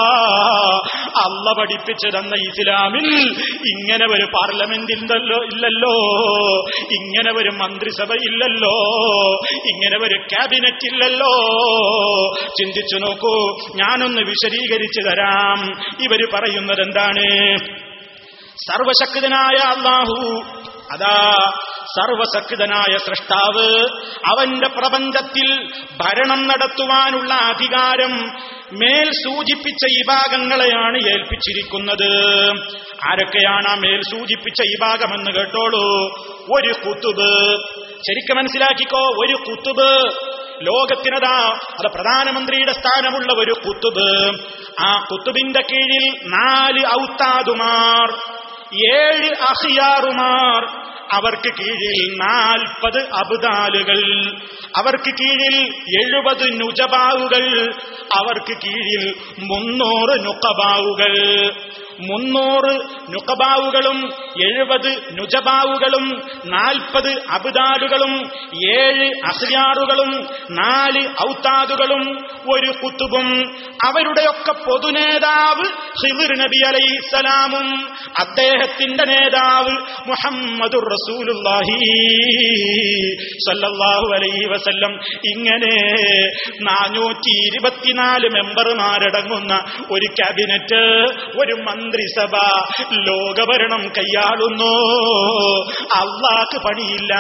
അല്ല പഠിപ്പിച്ചു തന്ന ഇസ്ലാമിൽ ഇങ്ങനെ ഒരു പാർലമെന്റ് ഇല്ലല്ലോ ഇല്ലല്ലോ ഇങ്ങനെ ഒരു മന്ത്രിസഭ ഇല്ലല്ലോ ഇങ്ങനെ ഒരു ക്യാബിനറ്റ് ഇല്ലല്ലോ ചിന്തിച്ചു നോക്കൂ ഞാനൊന്ന് വിശദീകരിച്ചു തരാം ഇവര് പറയുന്നത് എന്താണ് സർവശക്തനായ അള്ളാഹു അതാ സർവശക്തനായ സൃഷ്ടാവ് അവന്റെ പ്രപഞ്ചത്തിൽ ഭരണം നടത്തുവാനുള്ള അധികാരം മേൽ സൂചിപ്പിച്ച ഈ ഭാഗങ്ങളെയാണ് ഏൽപ്പിച്ചിരിക്കുന്നത് ആരൊക്കെയാണ് ആ മേൽ സൂചിപ്പിച്ച ഈ ഭാഗമെന്ന് കേട്ടോളൂ ഒരു കുത്തുബ് ശരിക്കും മനസ്സിലാക്കിക്കോ ഒരു കുത്തുബ് ലോകത്തിനതാ അത് പ്രധാനമന്ത്രിയുടെ സ്ഥാനമുള്ള ഒരു കുത്തുബ് ആ കുത്തുബിന്റെ കീഴിൽ നാല് ഔത്താദുമാർ ഏഴ് അഹിയാറുമാർ അവർക്ക് കീഴിൽ നാൽപ്പത് അബുദാലുകൾ അവർക്ക് കീഴിൽ എഴുപത് നുജബാവുകൾ അവർക്ക് കീഴിൽ മുന്നൂറ് നുക്കബാവുകൾ മുന്നൂറ് നുക്കബാവുകളും എഴുപത് നുജബാവുകളും നാൽപ്പത് അബുദാലുകളും ഏഴ് അഹ്യാറുകളും നാല് ഔത്താദുകളും ഒരു കുത്തുബും അവരുടെയൊക്കെ പൊതുനേതാവ് ഹിദിർ നബി അലൈഹിസ്സലാമും അദ്ദേഹത്തിന്റെ നേതാവ് മുഹമ്മദുർ റസൂലുള്ളാഹി സല്ലല്ലാഹു അലൈഹി വസല്ലം ഇങ്ങനെ നാനൂറ്റി ഇരുപത്തിനാല് മെമ്പർമാരടങ്ങുന്ന ഒരു ക്യാബിനറ്റ് ഒരു മന്ത്രിസഭ ലോകഭരണം കൈയാളുന്നു അള്ളാക്ക് പണിയില്ല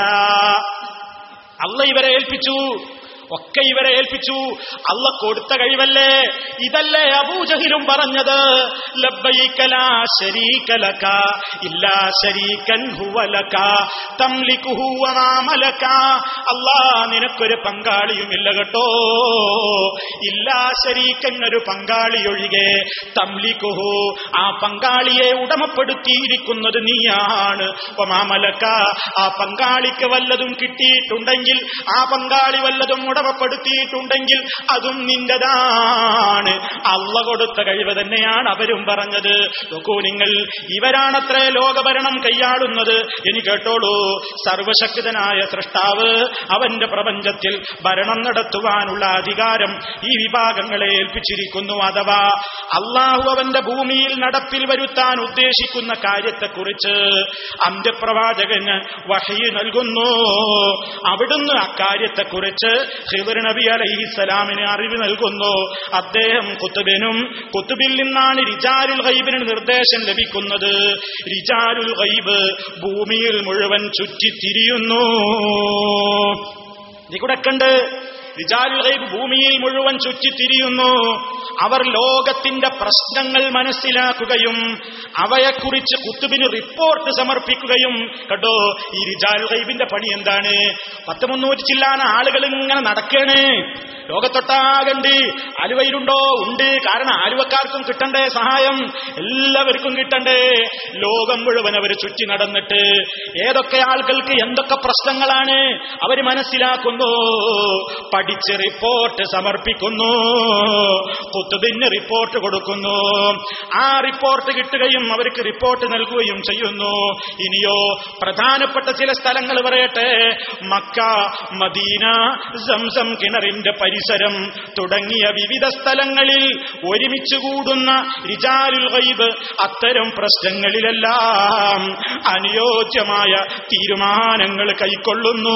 അള്ള ഇവരെ ഏൽപ്പിച്ചു ഒക്കെ ഇവരെ ഏൽപ്പിച്ചു അല്ല കൊടുത്ത കഴിവല്ലേ ഇതല്ലേ അബൂജഹിലും പറഞ്ഞത് ലബ്ബൈക ലാ ശരീക ലക ഇല്ലാ ശരീകൻ ഹുവ ലക തംലികുഹു വമാ മലക അല്ലാ നിനക്കൊരു പങ്കാളിയുമില്ല കേട്ടോ ഇല്ലാ ശരീക്കൻ ഒരു പങ്കാളി ഒഴികെ തംലികുഹു ആ പങ്കാളിയെ ഉടമപ്പെടുത്തിയിരിക്കുന്നത് നീയാണ് വമാ മലക ആ പങ്കാളിക്ക് വല്ലതും കിട്ടിയിട്ടുണ്ടെങ്കിൽ ആ പങ്കാളി വല്ലതും ഉടമപ്പെടുത്തിയിട്ടുണ്ടെങ്കിൽ അതും നിന്റെതാണ് അള്ള കൊടുത്ത കഴിവ് തന്നെയാണ് അവരും പറഞ്ഞത് നോക്കൂ നിങ്ങൾ ഇവരാണത്രേ ലോകഭരണം കൈയാളുന്നത് ഇനി കേട്ടോളൂ സർവശക്തനായ സൃഷ്ടാവ് അവന്റെ പ്രപഞ്ചത്തിൽ ഭരണം നടത്തുവാനുള്ള അധികാരം ഈ വിഭാഗങ്ങളെ ഏൽപ്പിച്ചിരിക്കുന്നു അഥവാ അള്ളാഹു അവന്റെ ഭൂമിയിൽ നടപ്പിൽ വരുത്താൻ ഉദ്ദേശിക്കുന്ന കാര്യത്തെക്കുറിച്ച് അന്ത്യപ്രവാചകന് വഹി നൽകുന്നു അവിടുന്ന് അക്കാര്യത്തെക്കുറിച്ച് ഹിദർ നബി അലൈഹിസ്സലാമിന് അറിവ് നൽകുന്നു അദ്ദേഹം കുത്തുബിനും കുത്തുബിൽ നിന്നാണ് റിജാലുൽ ഗൈബിന് നിർദ്ദേശം ലഭിക്കുന്നത് റിജാലുൽ ഗൈബ് ഭൂമിയിൽ മുഴുവൻ ചുറ്റിത്തിരിയുന്നു ഇവിടെ കണ്ട് റിജാലുൽ ഗൈബ് ഭൂമിയിൽ മുഴുവൻ ചുറ്റിത്തിരിയുന്നു അവർ ലോകത്തിന്റെ പ്രശ്നങ്ങൾ മനസ്സിലാക്കുകയും അവയെക്കുറിച്ച് കുത്തുബിന് റിപ്പോർട്ട് സമർപ്പിക്കുകയും കേട്ടോ ഈ റിജാൽ ഗൈബിന്റെ പണി എന്താണ് പത്ത് മുന്നൂറ്റി ചില്ലാന ആളുകൾ ഇങ്ങനെ നടക്കാണ് ലോകത്തൊട്ടാകണ്ട് ആലുവയിലുണ്ടോ ഉണ്ട് കാരണം ആലുവക്കാർക്കും കിട്ടണ്ടേ സഹായം എല്ലാവർക്കും കിട്ടണ്ടേ ലോകം മുഴുവൻ അവർ ചുറ്റി നടന്നിട്ട് ഏതൊക്കെ ആളുകൾക്ക് എന്തൊക്കെ പ്രശ്നങ്ങളാണ് അവർ മനസ്സിലാക്കുന്നു പഠിച്ച് റിപ്പോർട്ട് സമർപ്പിക്കുന്നു കുത്തുബിന് റിപ്പോർട്ട് കൊടുക്കുന്നു ആ റിപ്പോർട്ട് കിട്ടുകയും അവർക്ക് റിപ്പോർട്ട് നൽകുകയും ചെയ്യുന്നു ഇനിയോ പ്രധാനപ്പെട്ട ചില സ്ഥലങ്ങൾ പറയട്ടെ മക്ക മദീന സംസം കിണറിന്റെ പരിസരം തുടങ്ങിയ വിവിധ സ്ഥലങ്ങളിൽ ഒരുമിച്ച് കൂടുന്ന റിജാലുൽ ഗൈബ് അത്തരം പ്രശ്നങ്ങളിലെല്ലാം അനുയോജ്യമായ തീരുമാനങ്ങൾ കൈക്കൊള്ളുന്നു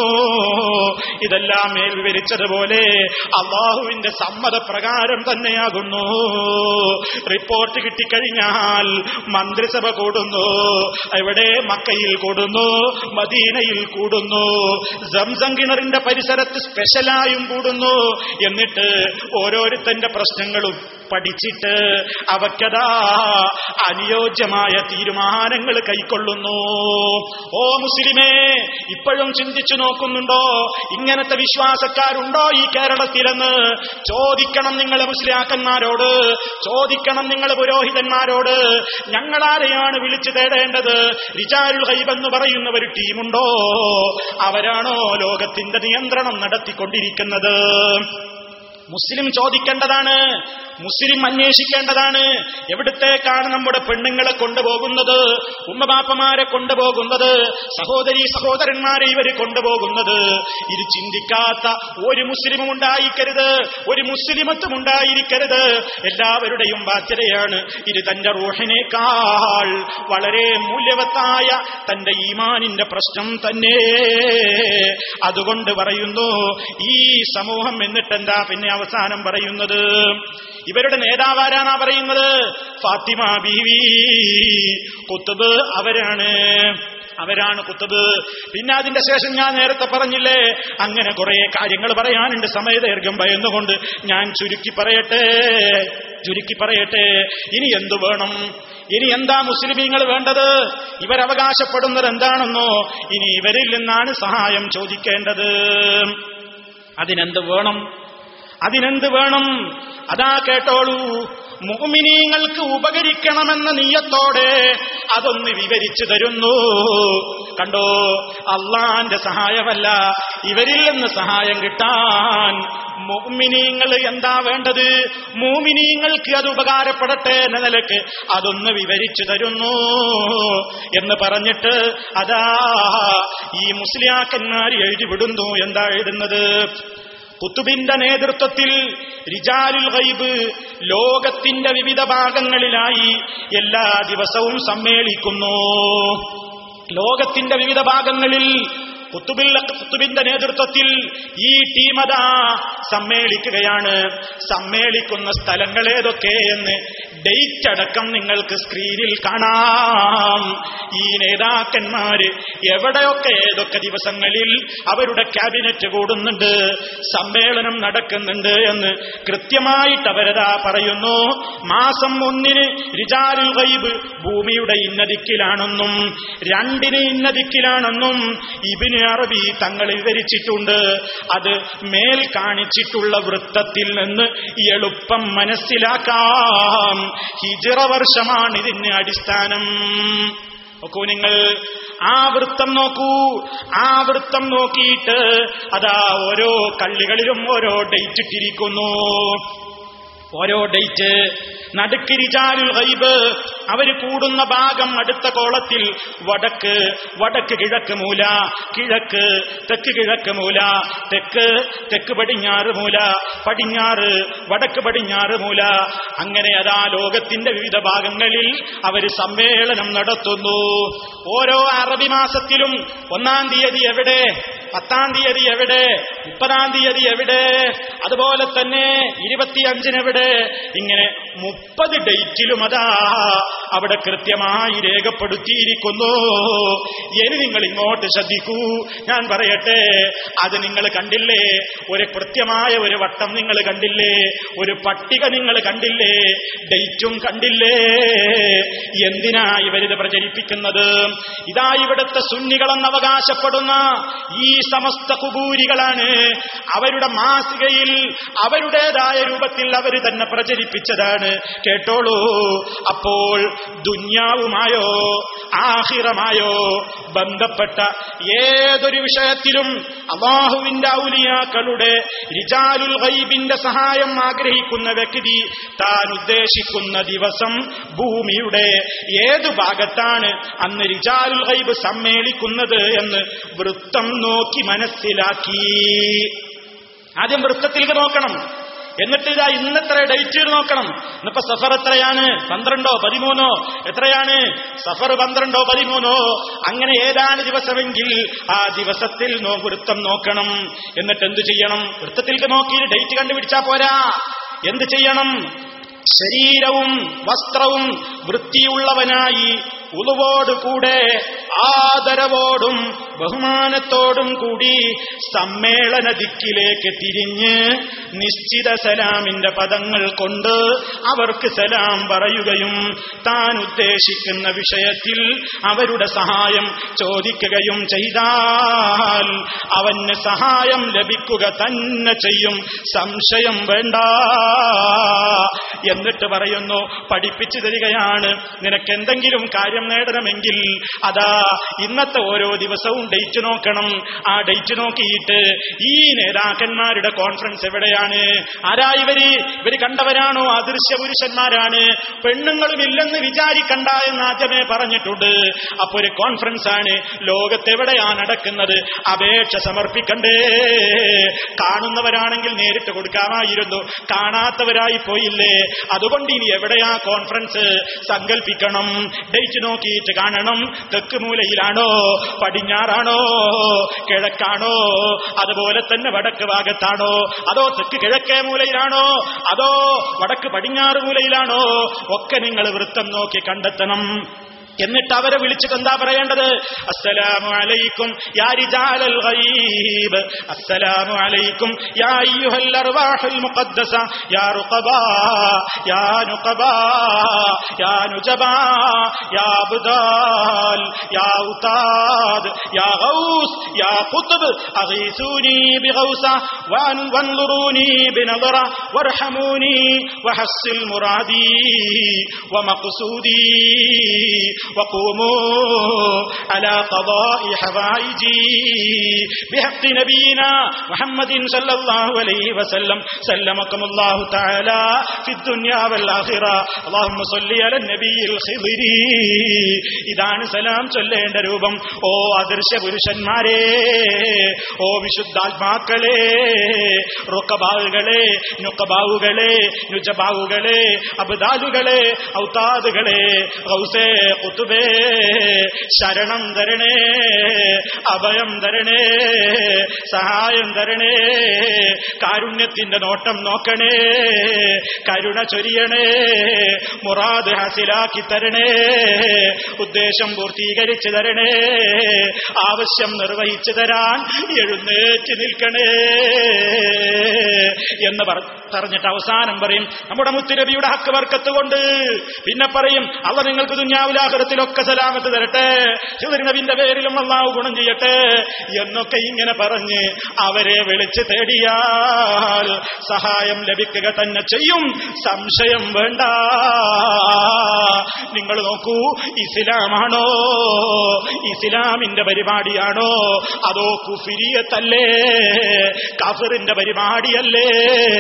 ഇതെല്ലാം മേൽ വിവരിച്ചതുപോലെ അള്ളാഹുവിന്റെ സമ്മതപ്രകാരം തന്നെയാകുന്നു റിപ്പോർട്ട് കിട്ടിക്കഴിഞ്ഞാൽ മന്ത്രിസഭ കൂടുന്നു എവിടെ മക്കയിൽ കൂടുന്നു മദീനയിൽ കൂടുന്നു സംസം കിണറിന്റെ പരിസരത്ത് സ്പെഷ്യലായും കൂടുന്നു എന്നിട്ട് ഓരോരുത്തന്റെ പ്രശ്നങ്ങളും പഠിച്ചിട്ട് അവക്കതാ അനുയോജ്യമായ തീരുമാനങ്ങൾ കൈക്കൊള്ളുന്നു ഓ മുസ്ലിമേ ഇപ്പോഴും ചിന്തിച്ചു നോക്കുന്നുണ്ടോ ഇങ്ങനത്തെ വിശ്വാസക്കാരുണ്ടോ ഈ കേരളത്തിലെന്ന് ചോദിക്കണം നിങ്ങൾ മുസ്ലിയാക്കന്മാരോട് ചോദിക്കണം നിങ്ങൾ പുരോഹിതന്മാരോട് ഞങ്ങളാരെയാണ് വിളിച്ചു തേടേണ്ടത് റിജാരുൽ ഹൈബ് എന്ന് പറയുന്ന ഒരു ടീമുണ്ടോ അവരാണോ ലോകത്തിന്റെ നിയന്ത്രണം നടത്തിക്കൊണ്ടിരിക്കുന്നത് മുസ്ലിം ചോദിക്കേണ്ടതാണ് മുസ്ലിം അന്വേഷിക്കേണ്ടതാണ് എവിടത്തേക്കാണ് നമ്മുടെ പെണ്ണുങ്ങളെ കൊണ്ടുപോകുന്നത് ഉമ്മബാപ്പമാരെ കൊണ്ടുപോകുന്നത് സഹോദരി സഹോദരന്മാരെ ഇവർ കൊണ്ടുപോകുന്നത് ഇത് ചിന്തിക്കാത്ത ഒരു മുസ്ലിമും ഉണ്ടായിരിക്കരുത് ഒരു മുസ്ലിമത്തും ഉണ്ടായിരിക്കരുത് എല്ലാവരുടെയും ബാധ്യതയാണ് ഇത് തന്റെ റൂഹിനേക്കാൾ വളരെ മൂല്യവത്തായ തന്റെ ഈമാനിന്റെ പ്രശ്നം തന്നെ അതുകൊണ്ട് പറയുന്നു ഈ സമൂഹം എന്നിട്ടെന്താ പിന്നെ അവസാനം പറയുന്നത് ഇവരുടെ നേതാവാരാന്നാ പറയുന്നത് ഫാത്തിമ ബീവി കുത്തുബ് അവരാണ് അവരാണ് കുത്തബ് പിന്നെ അതിന്റെ ശേഷം ഞാൻ നേരത്തെ പറഞ്ഞില്ലേ അങ്ങനെ കുറെ കാര്യങ്ങൾ പറയാനുണ്ട് സമയദൈർഘ്യം ഭയന്നുകൊണ്ട് ഞാൻ ചുരുക്കി പറയട്ടെ ചുരുക്കി പറയട്ടെ ഇനി എന്തു വേണം ഇനി എന്താ മുസ്ലിമീങ്ങൾ വേണ്ടത് ഇവരവകാശപ്പെടുന്നത് എന്താണെന്നോ ഇനി ഇവരിൽ നിന്നാണ് സഹായം ചോദിക്കേണ്ടത് അതിനെന്ത് വേണം അതിനെന്ത് വേണം അതാ കേട്ടോളൂ മുഅ്മിനീങ്ങൾക്ക് ഉപകരിക്കണമെന്ന നീയത്തോടെ അതൊന്ന് വിവരിച്ചു തരുന്നു കണ്ടോ അള്ളാന്റെ സഹായമല്ല ഇവരിൽ നിന്ന് സഹായം കിട്ടാൻ മുഅ്മിനീങ്ങൾ എന്താ വേണ്ടത് മൂമിനീങ്ങൾക്ക് അത് ഉപകാരപ്പെടട്ടെ എന്ന നിലക്ക് അതൊന്ന് വിവരിച്ചു തരുന്നു എന്ന് പറഞ്ഞിട്ട് അതാ ഈ മുസ്ലിയാക്കന്മാർ എഴുതി വിടുന്നു എന്താ എഴുതുന്നത് കുത്തുബിന്റെ നേതൃത്വത്തിൽ റിജാലുൽ ഗൈബ് ലോകത്തിന്റെ വിവിധ ഭാഗങ്ങളിലായി എല്ലാ ദിവസവും സമ്മേളിക്കുന്നു ലോകത്തിന്റെ വിവിധ ഭാഗങ്ങളിൽ കുത്തുബിൽ കുത്തുബിന്റെ നേതൃത്വത്തിൽ ഈ ടീമതാ സമ്മേളിക്കുകയാണ് സമ്മേളിക്കുന്ന സ്ഥലങ്ങൾ ഏതൊക്കെ എന്ന് ഡേറ്റ് അടക്കം നിങ്ങൾക്ക് സ്ക്രീനിൽ കാണാം ഈ നേതാക്കന്മാര് എവിടെയൊക്കെ ഏതൊക്കെ ദിവസങ്ങളിൽ അവരുടെ ക്യാബിനറ്റ് കൂടുന്നുണ്ട് സമ്മേളനം നടക്കുന്നുണ്ട് എന്ന് കൃത്യമായിട്ട് അവരതാ പറയുന്നു മാസം ഒന്നിന് റിജാലുൽ ഗൈബ് ഭൂമിയുടെ ഇന്നദിക്കിലാണെന്നും രണ്ടിന് ഇന്നദിക്കിലാണെന്നും ഇബിന് അറബി തങ്ങൾ വിവരിച്ചിട്ടുണ്ട് അത് മേൽ കാണിച്ചിട്ടുള്ള വൃത്തത്തിൽ നിന്ന് എളുപ്പം മനസ്സിലാക്കാം ഹിജറ വർഷമാണ് ഇതിന് അടിസ്ഥാനം നോക്കൂ നിങ്ങൾ ആ വൃത്തം നോക്കൂ ആ വൃത്തം നോക്കിയിട്ട് അതാ ഓരോ കള്ളികളിലും ഓരോ ഡേറ്റ് ഇട്ടിരിക്കുന്നു ഓരോ ഡേറ്റ് നടുക്ക് റിജാലുൽ ഗൈബ് അവര് കൂടുന്ന ഭാഗം അടുത്ത കോളത്തിൽ വടക്ക് വടക്ക് കിഴക്ക് മൂല കിഴക്ക് തെക്ക് കിഴക്ക് മൂല തെക്ക് തെക്ക് പടിഞ്ഞാറ് മൂല പടിഞ്ഞാറ് വടക്ക് പടിഞ്ഞാറ് മൂല അങ്ങനെ അതാ ലോകത്തിന്റെ വിവിധ ഭാഗങ്ങളിൽ അവര് സമ്മേളനം നടത്തുന്നു ഓരോ അറബി മാസത്തിലും ഒന്നാം തീയതി എവിടെ പത്താം തീയതി എവിടെ മുപ്പതാം തീയതി എവിടെ അതുപോലെ തന്നെ ഇരുപത്തിയഞ്ചിന് എവിടെ ഇങ്ങനെ മുപ്പത് ഡേറ്റിലും അതാ അവിടെ കൃത്യമായി രേഖപ്പെടുത്തിയിരിക്കുന്നു ഇനി നിങ്ങൾ ഇങ്ങോട്ട് ശ്രദ്ധിക്കൂ ഞാൻ പറയട്ടെ അത് നിങ്ങൾ കണ്ടില്ലേ ഒരു കൃത്യമായ ഒരു വട്ടം നിങ്ങൾ കണ്ടില്ലേ ഒരു പട്ടിക നിങ്ങൾ കണ്ടില്ലേ ഡേറ്റും കണ്ടില്ലേ എന്തിനാ ഇവരിത് പ്രചരിപ്പിക്കുന്നത് ഇതാ ഇവിടുത്തെ സുന്നികളെന്ന് അവകാശപ്പെടുന്ന ഈ സമസ്ത കുബൂരികളാണ് അവരുടെ മാസികയിൽ അവരുടേതായ രൂപത്തിൽ അവർ തന്നെ പ്രചരിപ്പിച്ചതാണ് കേട്ടോളൂ അപ്പോൾ ദുന്യാവുമായോ ആഹിറമായോ ബന്ധപ്പെട്ട ഏതൊരു വിഷയത്തിലും അള്ളാഹുവിന്റെ ഔലിയാക്കളുടെ റിജാലുൽ ഗൈബിന്റെ സഹായം ആഗ്രഹിക്കുന്ന വ്യക്തി താൻ ഉദ്ദേശിക്കുന്ന ദിവസം ഭൂമിയുടെ ഏതു ഭാഗത്താണ് അന്ന് റിജാലുൽ ഗൈബ് സമ്മേളിക്കുന്നത് എന്ന് വൃത്തം നോക്കി മനസ്സിലാക്കി ആദ്യം വൃത്തത്തിലേക്ക് നോക്കണം എന്നിട്ട് ഇതാ ഇന്നത്ര ഡേറ്റ് നോക്കണം ഇന്നിപ്പോ സഫർ എത്രയാണ് പന്ത്രണ്ടോ പതിമൂന്നോ എത്രയാണ് സഫർ പന്ത്രണ്ടോ പതിമൂന്നോ അങ്ങനെ ഏതാണ് ദിവസമെങ്കിൽ ആ ദിവസത്തിൽ നോ വൃത്തം നോക്കണം എന്നിട്ട് എന്ത് ചെയ്യണം വൃത്തത്തിലേക്ക് നോക്കി ഡേറ്റ് കണ്ടുപിടിച്ചാ പോരാ എന്ത് ചെയ്യണം ശരീരവും വസ്ത്രവും വൃത്തിയുള്ളവനായി ഉളുവോടുകൂടെ ആദരവോടും ബഹുമാനത്തോടും കൂടി സമ്മേളന ദിക്കിലേക്ക് തിരിഞ്ഞ് നിശ്ചിത സലാമിന്റെ പദങ്ങൾ കൊണ്ട് അവർക്ക് സലാം പറയുകയും താൻ ഉദ്ദേശിക്കുന്ന വിഷയത്തിൽ അവരുടെ സഹായം ചോദിക്കുകയും ചെയ്താൽ അവന് സഹായം ലഭിക്കുക തന്നെ ചെയ്യും സംശയം വേണ്ട എന്നിട്ട് പറയുന്നു പഠിപ്പിച്ചു തരികയാണ് നിനക്ക് എന്തെങ്കിലും കാര്യം നേടണമെങ്കിൽ അതാ ഇന്നത്തെ ഓരോ ദിവസവും ഡേറ്റ് നോക്കണം ആ ഡേറ്റ് നോക്കിയിട്ട് ഈ നേതാക്കന്മാരുടെ കോൺഫറൻസ് എവിടെയാണ് ആരാ ഇവര് ഇവര് കണ്ടവരാണോ അദൃശ്യ പുരുഷന്മാരാണ് പെണ്ണുങ്ങളുമില്ലെന്ന് വിചാരിക്കണ്ട എന്ന് ആദ്യമേ പറഞ്ഞിട്ടുണ്ട് അപ്പൊ ഒരു കോൺഫറൻസ് ആണ് ലോകത്തെവിടെയാ നടക്കുന്നത് അപേക്ഷ സമർപ്പിക്കണ്ടേ കാണുന്നവരാണെങ്കിൽ നേരിട്ട് കൊടുക്കാമായിരുന്നു കാണാത്തവരായി പോയില്ലേ അതുകൊണ്ട് ഇനി എവിടെയാ കോൺഫറൻസ് സങ്കല്പിക്കണം ഡേറ്റ് നോക്കിയിട്ട് കാണണം തെക്ക് മൂലയിലാണോ പടിഞ്ഞാറാണോ കിഴക്കാണോ അതുപോലെ തന്നെ വടക്ക് ഭാഗത്താണോ അതോ തെക്ക് കിഴക്കേ മൂലയിലാണോ അതോ വടക്ക് പടിഞ്ഞാറ് മൂലയിലാണോ ഒക്കെ നിങ്ങൾ വൃത്തം നോക്കി കണ്ടെത്തണം എന്നിട്ട് അവരെ വിളിച്ചിട്ട് എന്താ പറയേണ്ടത് അസ്സലാമു അലൈക്കും യാ റിജാലൽ ഗൈബ് അസ്സലാമു അലൈക്കും യാ അയ്യുഹൽ അർവാഹുൽ മുഖദ്ദസ യാ റുഖബാ യാ നുഖബാ യാ നുജബാ യാ അബ്ദാൽ യാ ഉതാദ് യാ ഗൗസ് യാ ഖുത്ബ് അഗീസൂനി ബിഗൗസ വൻ വൻളുറൂനി ബിനദറ വർഹമൂനി വഹസ്സിൽ മുറാദി ومقصودي وقوموا على قضاء حوائجي بحق نبينا محمد صلى الله عليه وسلم سلمكم الله تعالى في الدنيا والآخرة اللهم صل على النبي الخضري ഇതാണ് സലാം ചൊല്ലേണ്ട രൂപം ഓ അദൃശ്യ പുരുഷന്മാരെ ഓ വിശുദ്ധാത്മാക്കളെ റുക്കബാവുകളെ നുക്കബാവുകളെ നുജബാവുകളെ അബ്ദാലുകളെ ഔതാദുകളെ ഗൗസേ കുത്തുബേ ശരണം തരണേ അഭയം തരണേ സഹായം തരണേ കാരുണ്യത്തിന്റെ നോട്ടം നോക്കണേ കരുണ ചൊരിയണേ മുറാദ് ഹാസിലാക്കി തരണേ ഉദ്ദേശം പൂർത്തീകരിച്ചു തരണേ ആവശ്യം നിർവഹിച്ചു തരാൻ എഴുന്നേറ്റ് നിൽക്കണേ എന്ന് പറ- പറഞ്ഞിട്ട് അവസാനം പറയും നമ്മുടെ മുത്തുരബിയുടെ ഹക്ക് വർക്കത്ത് കൊണ്ട് പിന്നെ പറയും അവ നിങ്ങൾക്ക് ദുഞ്ഞാവിലാഹരത്തിലൊക്കെ സലാമത്ത് തരട്ടെ നബിന്റെ പേരിലും അള്ളാഹു ഗുണം ചെയ്യട്ടെ എന്നൊക്കെ ഇങ്ങനെ പറഞ്ഞ് അവരെ വിളിച്ച് തേടിയാൽ സഹായം ലഭിക്കുക തന്നെ ചെയ്യും സംശയം വേണ്ട നിങ്ങൾ നോക്കൂ ഇസ്ലാമാണോ ഇസ്ലാമിന്റെ പരിപാടിയാണോ അതോ കുഫിരിയത്തല്ലേ കഫറിന്റെ പരിപാടിയല്ലേ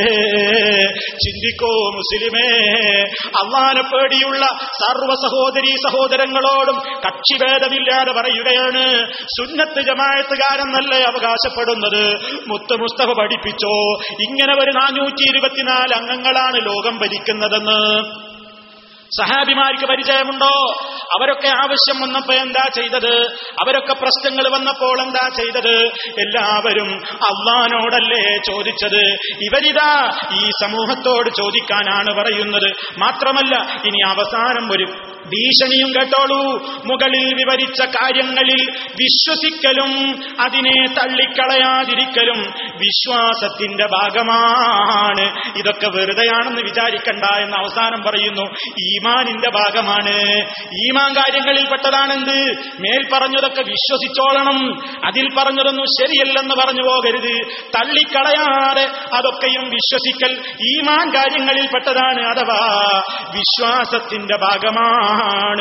ചിന്തിക്കോ മുസ്ലിമേ അള്ളാനെ പേടിയുള്ള സർവ്വ സഹോദരീ സഹോദരങ്ങളോടും കക്ഷിഭേദമില്ലാതെ പറയുകയാണ് സുന്നത്ത് ജമായത്തുകാരെന്നല്ലേ അവകാശപ്പെടുന്നത് മുത്ത് മുസ്തഫ പഠിപ്പിച്ചോ ഇങ്ങനെ ഒരു നാനൂറ്റി ഇരുപത്തിനാല് അംഗങ്ങളാണ് ലോകം ഭരിക്കുന്നതെന്ന് സഹാബിമാർക്ക് പരിചയമുണ്ടോ അവരൊക്കെ ആവശ്യം വന്നപ്പോ എന്താ ചെയ്തത് അവരൊക്കെ പ്രശ്നങ്ങൾ വന്നപ്പോൾ എന്താ ചെയ്തത് എല്ലാവരും അള്ളഹാനോടല്ലേ ചോദിച്ചത് ഇവരിതാ ഈ സമൂഹത്തോട് ചോദിക്കാനാണ് പറയുന്നത് മാത്രമല്ല ഇനി അവസാനം ഒരു ഭീഷണിയും കേട്ടോളൂ മുകളിൽ വിവരിച്ച കാര്യങ്ങളിൽ വിശ്വസിക്കലും അതിനെ തള്ളിക്കളയാതിരിക്കലും വിശ്വാസത്തിന്റെ ഭാഗമാണ് ഇതൊക്കെ വെറുതെയാണെന്ന് വിചാരിക്കണ്ട എന്ന് അവസാനം പറയുന്നു ഈമാനിന്റെ ഭാഗമാണ് ഈമാൻ കാര്യങ്ങളിൽ പെട്ടതാണെന്ത് മേൽ പറഞ്ഞതൊക്കെ വിശ്വസിച്ചോളണം അതിൽ പറഞ്ഞതൊന്നും ശരിയല്ലെന്ന് പറഞ്ഞു പോകരുത് തള്ളിക്കളയാതെ അതൊക്കെയും വിശ്വസിക്കൽ ഈമാൻ കാര്യങ്ങളിൽ പെട്ടതാണ് അഥവാ വിശ്വാസത്തിന്റെ ഭാഗമാണ്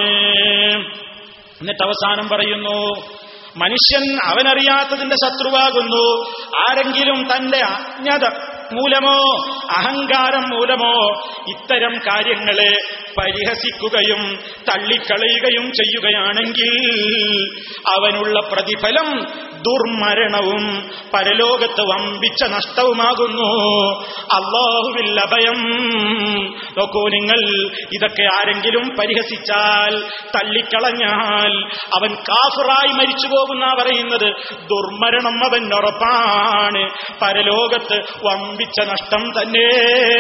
എന്നിട്ട് അവസാനം പറയുന്നു മനുഷ്യൻ അവനറിയാത്തതിന്റെ ശത്രുവാകുന്നു ആരെങ്കിലും തന്റെ അജ്ഞത മൂലമോ അഹങ്കാരം മൂലമോ ഇത്തരം കാര്യങ്ങളെ പരിഹസിക്കുകയും തള്ളിക്കളയുകയും ചെയ്യുകയാണെങ്കിൽ അവനുള്ള പ്രതിഫലം ദുർമരണവും പരലോകത്ത് വമ്പിച്ച നഷ്ടവുമാകുന്നു അള്ളാഹുവിൽ അഭയം നോക്കൂ നിങ്ങൾ ഇതൊക്കെ ആരെങ്കിലും പരിഹസിച്ചാൽ തള്ളിക്കളഞ്ഞാൽ അവൻ കാഫറായി മരിച്ചു പോകുന്ന പറയുന്നത് ദുർമരണം അവൻ ഉറപ്പാണ് പരലോകത്ത് വമ്പിച്ച നഷ്ടം തന്നെ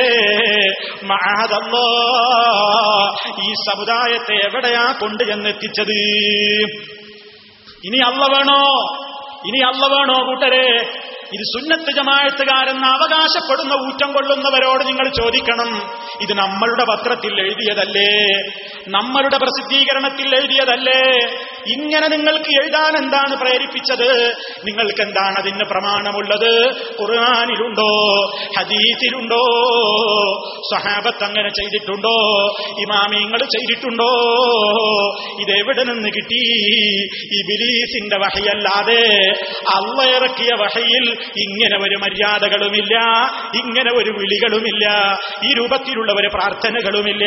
മഹാദല്ലോ ഈ സമുദായത്തെ എവിടെയാ കൊണ്ടു ചെന്നെത്തിച്ചത് ഇനി അല്ല വേണോ ഇനി അല്ല വേണോ കൂട്ടരെ ഇത് സുന്നത്ത് ജമാഴത്തുകാരെന്ന് അവകാശപ്പെടുന്ന ഊറ്റം കൊള്ളുന്നവരോട് നിങ്ങൾ ചോദിക്കണം ഇത് നമ്മളുടെ പത്രത്തിൽ എഴുതിയതല്ലേ നമ്മളുടെ പ്രസിദ്ധീകരണത്തിൽ എഴുതിയതല്ലേ ഇങ്ങനെ നിങ്ങൾക്ക് എഴുതാൻ എന്താണ് പ്രേരിപ്പിച്ചത് നിങ്ങൾക്ക് എന്താണ് അതിന് പ്രമാണമുള്ളത് ഖുർആാനിലുണ്ടോ ഹദീസിലുണ്ടോ സഹാബത്ത് അങ്ങനെ ചെയ്തിട്ടുണ്ടോ ഇമാമിങ്ങൾ ചെയ്തിട്ടുണ്ടോ ഇതെവിടെ നിന്ന് കിട്ടി ഈ ബിലീസിന്റെ വഹയല്ലാതെ അള്ള ഇറക്കിയ വഹയിൽ ഇങ്ങനെ ഒരു മര്യാദകളുമില്ല ഇങ്ങനെ ഒരു വിളികളുമില്ല ഈ രൂപത്തിലുള്ള ഒരു പ്രാർത്ഥനകളുമില്ല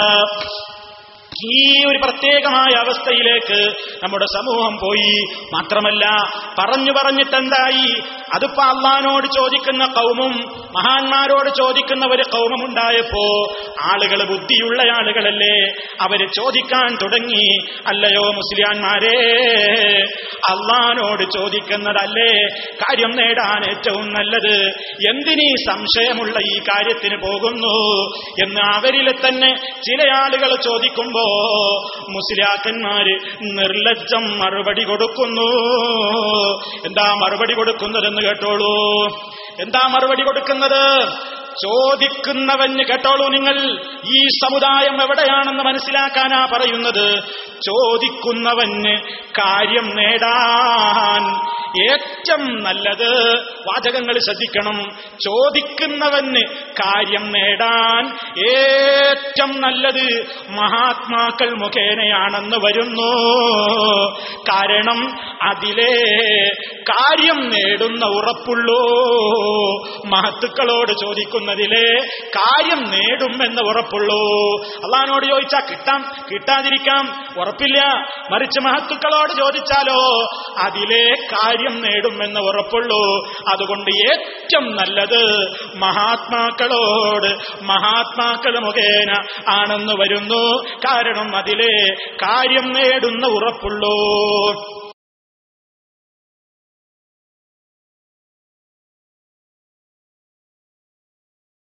ഈ ഒരു പ്രത്യേകമായ അവസ്ഥയിലേക്ക് നമ്മുടെ സമൂഹം പോയി മാത്രമല്ല പറഞ്ഞു പറഞ്ഞിട്ട് എന്തായി അതിപ്പോ അള്ളഹാനോട് ചോദിക്കുന്ന കൗമും മഹാന്മാരോട് ചോദിക്കുന്ന ഒരു കൗമും ഉണ്ടായപ്പോ ആളുകൾ ബുദ്ധിയുള്ള ആളുകളല്ലേ അവര് ചോദിക്കാൻ തുടങ്ങി അല്ലയോ മുസ്ലിയാന്മാരെ അള്ളഹാനോട് ചോദിക്കുന്നതല്ലേ കാര്യം നേടാൻ ഏറ്റവും നല്ലത് എന്തിനീ സംശയമുള്ള ഈ കാര്യത്തിന് പോകുന്നു എന്ന് അവരിൽ തന്നെ ചില ആളുകൾ ചോദിക്കുമ്പോ മുസ്ലിയാക്കന്മാര് നിർലജ്ജം മറുപടി കൊടുക്കുന്നു എന്താ മറുപടി കൊടുക്കുന്നതെന്ന് കേട്ടോളൂ എന്താ മറുപടി കൊടുക്കുന്നത് ചോദിക്കുന്നവന് കേട്ടോളൂ നിങ്ങൾ ഈ സമുദായം എവിടെയാണെന്ന് മനസ്സിലാക്കാനാ പറയുന്നത് ചോദിക്കുന്നവന് കാര്യം നേടാൻ ഏറ്റവും നല്ലത് വാചകങ്ങൾ ശ്രദ്ധിക്കണം ചോദിക്കുന്നവന് കാര്യം നേടാൻ ഏറ്റവും നല്ലത് മഹാത്മാക്കൾ മുഖേനയാണെന്ന് വരുന്നു കാരണം അതിലെ കാര്യം നേടുന്ന ഉറപ്പുള്ളൂ മഹത്തുക്കളോട് ചോദിക്കുന്നതിലെ കാര്യം നേടും എന്ന് ഉറപ്പുള്ളൂ അള്ളഹാനോട് ചോദിച്ചാൽ കിട്ടാം കിട്ടാതിരിക്കാം ഉറപ്പില്ല മറിച്ച് മഹത്തുക്കളോട് ചോദിച്ചാലോ അതിലെ കാര്യം നേടുമെന്ന് ഉറപ്പുള്ളൂ അതുകൊണ്ട് ഏറ്റവും നല്ലത് മഹാത്മാക്കളോട് മഹാത്മാക്കൾ മുഖേന ആണെന്ന് വരുന്നു കാരണം അതിലെ കാര്യം നേടുന്ന ഉറപ്പുള്ളൂ